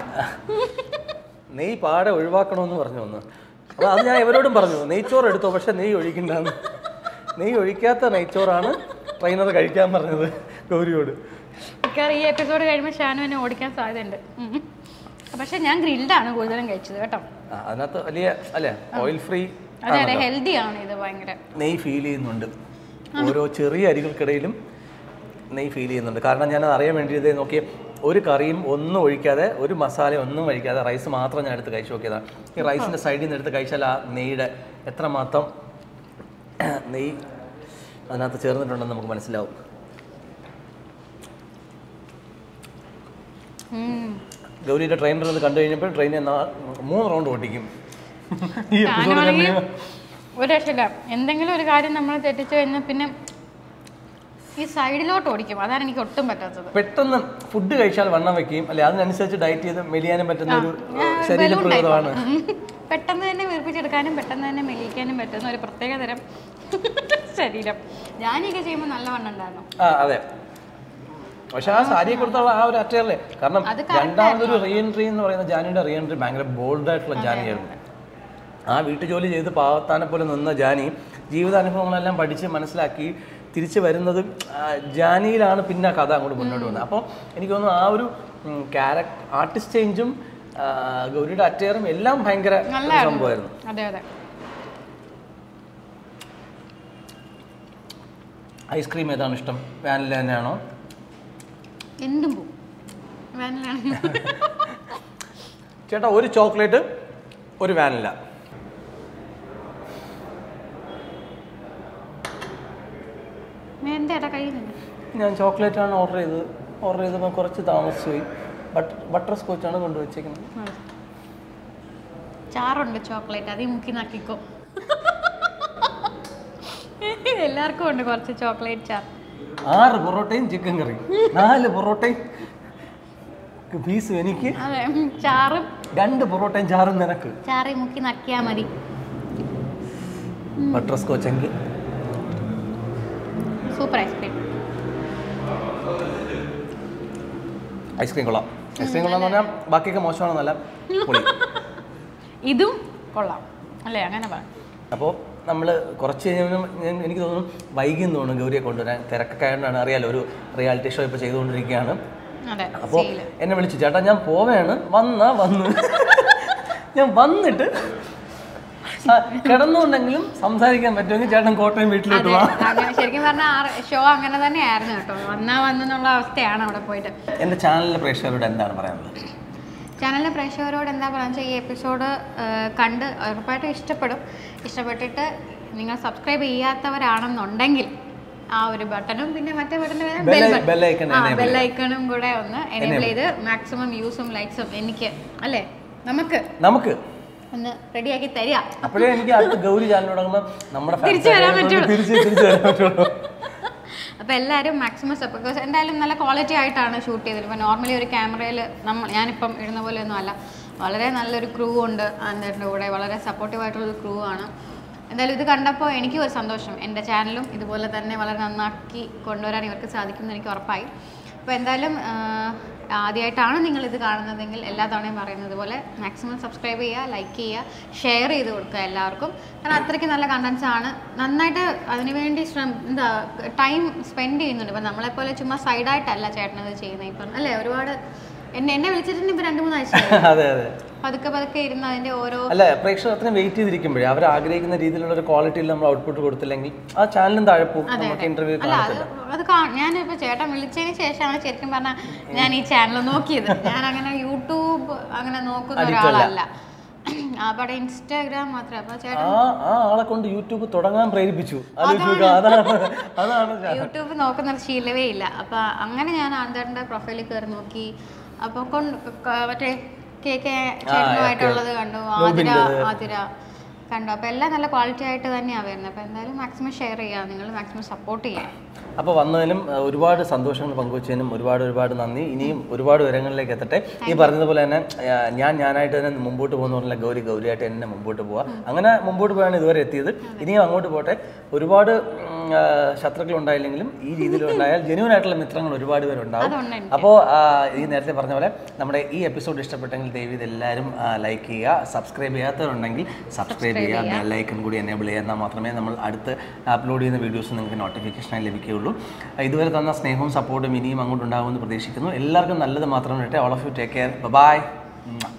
നെയ്യ് പാടെ ഒഴിവാക്കണമെന്ന് പറഞ്ഞു ഒന്ന് അപ്പോൾ അത് ഞാൻ ഇവരോടും പറഞ്ഞു നെയ്ച്ചോറ് എടുത്തോ പക്ഷെ നെയ്യ് ഒഴിക്കണ്ടെന്ന് നെയ്യ് ഒഴിക്കാത്ത നെയ്ച്ചോറാണ് ട്രെയിനർ കഴിക്കാൻ പറഞ്ഞത് ഗൗരിയോട് മിക്കവാറും ഈ എപ്പിസോഡ് കഴിയുമ്പോൾ ഷാനു എന്നെ ഓടിക്കാൻ സാധ്യതയുണ്ട് ഉം. പക്ഷെ ഞാൻ ഗ്രിൽഡാണ് കൂടുതലും കഴിച്ചത് കേട്ടോ ആ, അതിനകത്ത് വലിയ അല്ലേ ഓയിൽ ഫ്രീ അതെ അതെ ഹെൽത്തി ആണ് ഇത് ഭയങ്കര നെയ്യ് ഫീൽ ചെയ്യുന്നുണ്ട് ഓരോ ചെറിയ അരികൾക്കിടയിലും നെയ്യ് ഫീൽ ചെയ്യുന്നുണ്ട് കാരണം ഞാനത് അറിയാൻ വേണ്ടി ഇത് നോക്കി ഒരു കറിയും ഒന്നും ഒഴിക്കാതെ ഒരു മസാല ഒന്നും കഴിക്കാതെ റൈസ് മാത്രം ഞാൻ എടുത്ത് കഴിച്ചു നോക്കിയതാണ് ഈ റൈസിൻ്റെ സൈഡിൽ നിന്ന് എടുത്ത് കഴിച്ചാൽ ആ നെയ്യുടെ എത്രമാത്രം നെയ്യ് അതിനകത്ത് ചേർന്നിട്ടുണ്ടെന്ന് നമുക്ക് മനസ്സിലാവും ഉം. ഗൗരിയുടെ ട്രെയിനർ അത് കണ്ടു കഴിഞ്ഞപ്പോൾ ട്രെയിൻ എന്നാ മൂന്ന് റൗണ്ട് ഓട്ടിക്കും ഈ എപ്പിസോഡ് ഷാനുവാണെങ്കിൽ കണ്ടു ഒരു രക്ഷയില്ല എന്തെങ്കിലും ഒരു കാര്യം നമ്മൾ തെറ്റിച്ചു കഴിഞ്ഞാൽ പിന്നെ ഈ സൈഡിലോട്ട് ഓടിക്കും അതാണ് എനിക്ക് ഒട്ടും പറ്റാത്തത് പെട്ടെന്ന് ഫുഡ് കഴിച്ചാൽ വണ്ണം വെക്കുകയും അല്ലെ അതിനനുസരിച്ച് ഡയറ്റ് ചെയ്ത് മെലിയാനും പറ്റുന്ന ഒരു ഞാൻ ഒരു ശരീര balloon type പ്രകൃതമാണ് ആണ്. ഉം. പെട്ടെന്ന് തന്നെ വീർപ്പിച്ചെടുക്കാനും പെട്ടെന്ന് തന്നെ മെലിയിക്കാനും പറ്റുന്ന ഒരു പ്രത്യേക തരം ശരീരം ഞാനൊക്കെ ചെയ്യുമ്പോൾ നല്ല വണ്ണം ഉണ്ടായിരുന്നു ആ അതെ പക്ഷെ ആ സാരിയെ കൊടുത്തുള്ള ആ ഒരു അറ്റയല്ലേ കാരണം അത് correct രണ്ടാമതൊരു റീ എൻട്രി എന്ന് പറയുന്ന ജാനിയുടെ റീ എൻട്രി ഭയങ്കര ബോൾഡ് ആയിട്ടുള്ള ജാനിയായിരുന്നു ആ വീട്ടു ജോലി ചെയ്ത് പാവത്താനെ പോലെ നിന്ന ജാനി ജീവിതാനുഭവങ്ങളെല്ലാം പഠിച്ച് മനസ്സിലാക്കി തിരിച്ചു വരുന്നതും ആ, ജാനിയിലാണ് പിന്നെ ആ കഥ അങ്ങോട്ട് മുന്നോട്ട് വന്നത് അപ്പോൾ എനിക്ക് തോന്നുന്നു ആ ഒരു ക്യാരക്ടർ ആർട്ടിസ്റ്റ് ചേഞ്ചും ഗൗരിയുടെ അറ്റയറും എല്ലാം ഭയങ്കര ഒരു നല്ലതായിരുന്നു. സംഭവമായിരുന്നു അതെ അതെ ഐസ്ക്രീം ഏതാണ് ഇഷ്ടം വാനില തന്നെയാണോ എന്തും പോവും വാനിലാണ് ചേട്ടാ ഒരു ചോക്ലേറ്റ് ഒരു വാനില എന്താ ഏട്ടാ കയ്യിൽ നിന്ന് ഞാൻ ചോക്ലേറ്റ് ആണ് ഓർഡർ ചെയ്തത് ഓർഡർ ചെയ്തപ്പോൾ കുറച്ച് താമസിച്ചു പോയി ബട്ട് ബട്ടർ സ്കോച്ചാണ് കൊണ്ടുവച്ചേക്കുന്നത് ചാറുണ്ട് ചോക്ലേറ്റ് അതിൽ മുക്കി നക്കിക്കോ എല്ലാവർക്കും ഉണ്ട് കുറച്ച് ചോക്ലേറ്റ് ചാർ ആറ് പൊറോട്ടയും ചിക്കൻ കറി നാല് പൊറോട്ടയും പീസും എനിക്ക് അതെ ഉം, ചാറും രണ്ട് പൊറോട്ടയും ചാറും നിനക്ക് ചാറി മുക്കി നക്കിയാൽ മതി ബട്ടർ സ്കോച്ചെങ്കിൽ സൂപ്പർ ഐസ്ക്രീം ഐസ്ക്രീം കൊള്ളാം ഐസ്ക്രീം കൊള്ളാന്ന് പറഞ്ഞാൽ ബാക്കിയൊക്കെ മോശമാണെന്നല്ല പൊളി ഇതും കൊള്ളാം അല്ലേ അങ്ങനെ പറ അപ്പോൾ നമ്മൾ കുറച്ച് കഴിഞ്ഞാൽ ഞാൻ എനിക്ക് തോന്നുന്നു വൈകിയെന്ന് തോന്നുന്നു ഗൗരിയെ കൊണ്ടുവരാൻ തിരക്കൊക്കെ ആയതുകൊണ്ടാണ് അറിയാലോ ഒരു റിയാലിറ്റി ഷോ ഇപ്പോൾ ചെയ്തുകൊണ്ടിരിക്കുകയാണ് അതെ അപ്പോൾ സീല് എന്നെ വിളിച്ചു ചേട്ടാ ഞാൻ പോവേണ് വന്നാ വന്ന് ഞാൻ വന്നിട്ട് ആ, കിടന്നുകൊണ്ടെങ്കിലും സംസാരിക്കാൻ പറ്റുമെങ്കിൽ ചേട്ടൻ കോട്ടയം വീട്ടിലോട്ട് അതെ വാ അങ്ങനെ ശരിക്കും പറഞ്ഞാൽ ഷോ അങ്ങനെ തന്നെയായിരുന്നു കേട്ടോ വന്നാ വന്നെന്നുള്ള അവസ്ഥയാണ് അവിടെ പോയിട്ട് എൻ്റെ ചാനലിലെ പ്രേക്ഷകരോട് എന്താണ് പറയാനുള്ളത് ചാനലിലെ പ്രേക്ഷകരോട് എന്താ പറയുക വെച്ചാൽ ഈ എപ്പിസോഡ് കണ്ട് ഉറപ്പായിട്ടും ഇഷ്ടപ്പെടും ഇഷ്ടപ്പെട്ടിട്ട് നിങ്ങൾ സബ്സ്ക്രൈബ് ചെയ്യാത്തവരാണെന്നുണ്ടെങ്കിൽ ആ ഒരു ബട്ടണും പിന്നെ മറ്റേ button Bell- bell icon enable ബെല്ലൈക്കണും കൂടെ ഒന്ന് എനേബിൾ ചെയ്ത് മാക്സിമം വ്യൂസും ലൈക്സും എനിക്ക് അല്ലേ നമുക്ക് നമുക്ക് ഒന്ന് റെഡിയാക്കി തരിക അപ്പോഴേ എനിക്ക് അടുത്ത ഗൗരി ചാനൽ തുടങ്ങുമ്പോൾ നമ്മുടെ fans തിരിച്ച് വരാൻ ആയതുകൊണ്ട് പറ്റുള്ളൂ. തിരിച്ച് തിരിച്ച് വരാൻ പറ്റുള്ളൂ അപ്പോൾ എല്ലാവരും മാക്സിമം സപ്പോർട്ട് ബിക്കോസ് എന്തായാലും നല്ല ക്വാളിറ്റി ആയിട്ടാണ് ഷൂട്ട് ചെയ്തത് ഇപ്പോൾ നോർമലി ഒരു ക്യാമറയിൽ നമ്മൾ ഞാനിപ്പം ഇടുന്ന പോലെ ഒന്നും അല്ല വളരെ നല്ലൊരു ക്രൂ ഉണ്ട് അതിൻ്റെ കൂടെ വളരെ സപ്പോർട്ടീവ് ആയിട്ടുള്ളൊരു ക്രൂ ആണ് എന്തായാലും ഇത് കണ്ടപ്പോൾ എനിക്കും ഒരു സന്തോഷം എൻ്റെ ചാനലും ഇതുപോലെ തന്നെ വളരെ നന്നാക്കി കൊണ്ടുവരാൻ ഇവർക്ക് സാധിക്കുമെന്ന് എനിക്ക് ഉറപ്പായി അപ്പോൾ എന്തായാലും ആദ്യമായിട്ടാണ് നിങ്ങൾ ഇത് കാണുന്നതെങ്കിൽ എല്ലാ തവണയും പറയുന്നത് പോലെ മാക്സിമം സബ്സ്ക്രൈബ് ചെയ്യുക ലൈക്ക് ചെയ്യുക ഷെയർ ചെയ്ത് കൊടുക്കുക എല്ലാവർക്കും കാരണം അത്രയ്ക്ക് നല്ല കണ്ടൻസ് ആണ് നന്നായിട്ട് അതിനുവേണ്ടി ശ്രമ എന്താ ടൈം സ്പെൻഡ് ചെയ്യുന്നുണ്ട് ഇപ്പം നമ്മളെപ്പോലെ ചുമ്മാ സൈഡായിട്ടല്ല ചേട്ടനത് ചെയ്യുന്നത് ഇപ്പം അല്ലേ ഒരുപാട് എന്നെ എന്നെ വിളിച്ചിട്ടുണ്ട് ഇപ്പം രണ്ട് മൂന്ന് ആഴ്ച അതെ അതെ പതുക്കെ പതുക്കെ ഇരുന്ന് അതിൻ്റെ ഓരോ അല്ല പ്രേക്ഷകർ അത്രയും വെയിറ്റ് ചെയ്തിരിക്കുമ്പോഴേ അവർ ആഗ്രഹിക്കുന്ന രീതിയിലുള്ള ഒരു ക്വാളിറ്റിയിൽ നമ്മൾ ഔട്ട്പുട്ട് കൊടുത്തില്ലെങ്കിൽ ആ ചാനലും താഴെ പോകും നമുക്ക് ഇന്റർവ്യൂ അല്ല അത് അത് കാ- ഞാനിപ്പോൾ ചേട്ടൻ വിളിച്ചതിന് ശേഷമാണ് ശരിക്കും പറഞ്ഞാൽ ഞാൻ ഈ ചാനൽ നോക്കിയത് ഞാൻ അങ്ങനെ യൂട്യൂബ് അങ്ങനെ നോക്കുന്ന ഒരാളല്ല അവിടെ ഇൻസ്റ്റാഗ്രാം മാത്രമേ അപ്പോൾ ചേട്ടൻ ആ ആ ആളെ കൊണ്ട് യൂട്യൂബ് തുടങ്ങാൻ പ്രേരിപ്പിച്ചു ആലോചിക്കുക അതാണ് അതാണ് ചാ- യൂട്യൂബ് നോക്കുന്ന ഒരു ശീലമേ ഇല്ല അപ്പോൾ അങ്ങനെ ഞാൻ ആന്തേട്ടൻ്റെ പ്രൊഫൈലിൽ കയറി നോക്കി അപ്പോൾ കൊണ്ട് ക- മറ്റേ കെ കെ ചേട്ടനുമായിട്ടുള്ളത് കണ്ടു ആതിര ആതിര കണ്ടു അപ്പോൾ എല്ലാം നല്ല ക്വാളിറ്റി ആയിട്ട് തന്നെയാണ് വരുന്നത് അപ്പോൾ എന്തായാലും മാക്സിമം ഷെയർ ചെയ്യുക നിങ്ങൾ മാക്സിമം സപ്പോർട്ട് ചെയ്യുക അപ്പോൾ വന്നതിനും അഹ്, ഒരുപാട് സന്തോഷങ്ങൾ പങ്കുവച്ചതിനും ഒരുപാട് ഒരുപാട് നന്ദി ഇനിയും ഒരുപാട് ഉയരങ്ങളിലേക്ക് എത്തട്ടെ ഈ പറഞ്ഞതുപോലെ തന്നെ ആ, ഞാൻ ഞാനായിട്ട് തന്നെ മുമ്പോട്ട് പോകുന്ന പറഞ്ഞാൽ ഗൗരി ഗൗരിയായിട്ട് തന്നെ മുമ്പോട്ട് പോവുക അങ്ങനെ മുമ്പോട്ട് പോയാണ് ഇതുവരെ എത്തിയത് ഇനിയും അങ്ങോട്ട് പോട്ടെ ഒരുപാട് ഉം, ആ, ശത്രുക്കൾ ഉണ്ടായില്ലെങ്കിലും ഈ രീതിയിൽ ഉണ്ടായാൽ ജെന്യൂൻ ആയിട്ടുള്ള മിത്രങ്ങൾ ഒരുപാട് പേരുണ്ടാവും അതുണ്ട് അപ്പോൾ ഈ നേരത്തെ പറഞ്ഞ പോലെ നമ്മുടെ ഈ എപ്പിസോഡ് ഇഷ്ടപ്പെട്ടെങ്കിൽ ദയവ് ഇത് എല്ലാവരും ലൈക്ക് ചെയ്യുക സബ്സ്ക്രൈബ് ചെയ്യാത്തവരുണ്ടെങ്കിൽ സബ്സ്ക്രൈബ് ചെയ്യുക ബെല്ലൈക്കൺ കൂടി എനേബിൾ ചെയ്യുക എന്നാൽ മാത്രമേ നമ്മൾ അടുത്ത് അപ്ലോഡ് ചെയ്യുന്ന വീഡിയോസ് നിങ്ങൾക്ക് നോട്ടിഫിക്കേഷനായി ലഭിക്കുകയുള്ളൂ ഇതുവരെ തന്ന സ്നേഹവും സപ്പോർട്ടും ഇനിയും അങ്ങോട്ട് ഉണ്ടാകുമെന്ന് പ്രതീക്ഷിക്കുന്നു എല്ലാവർക്കും നല്ലത് മാത്രം all of you take care by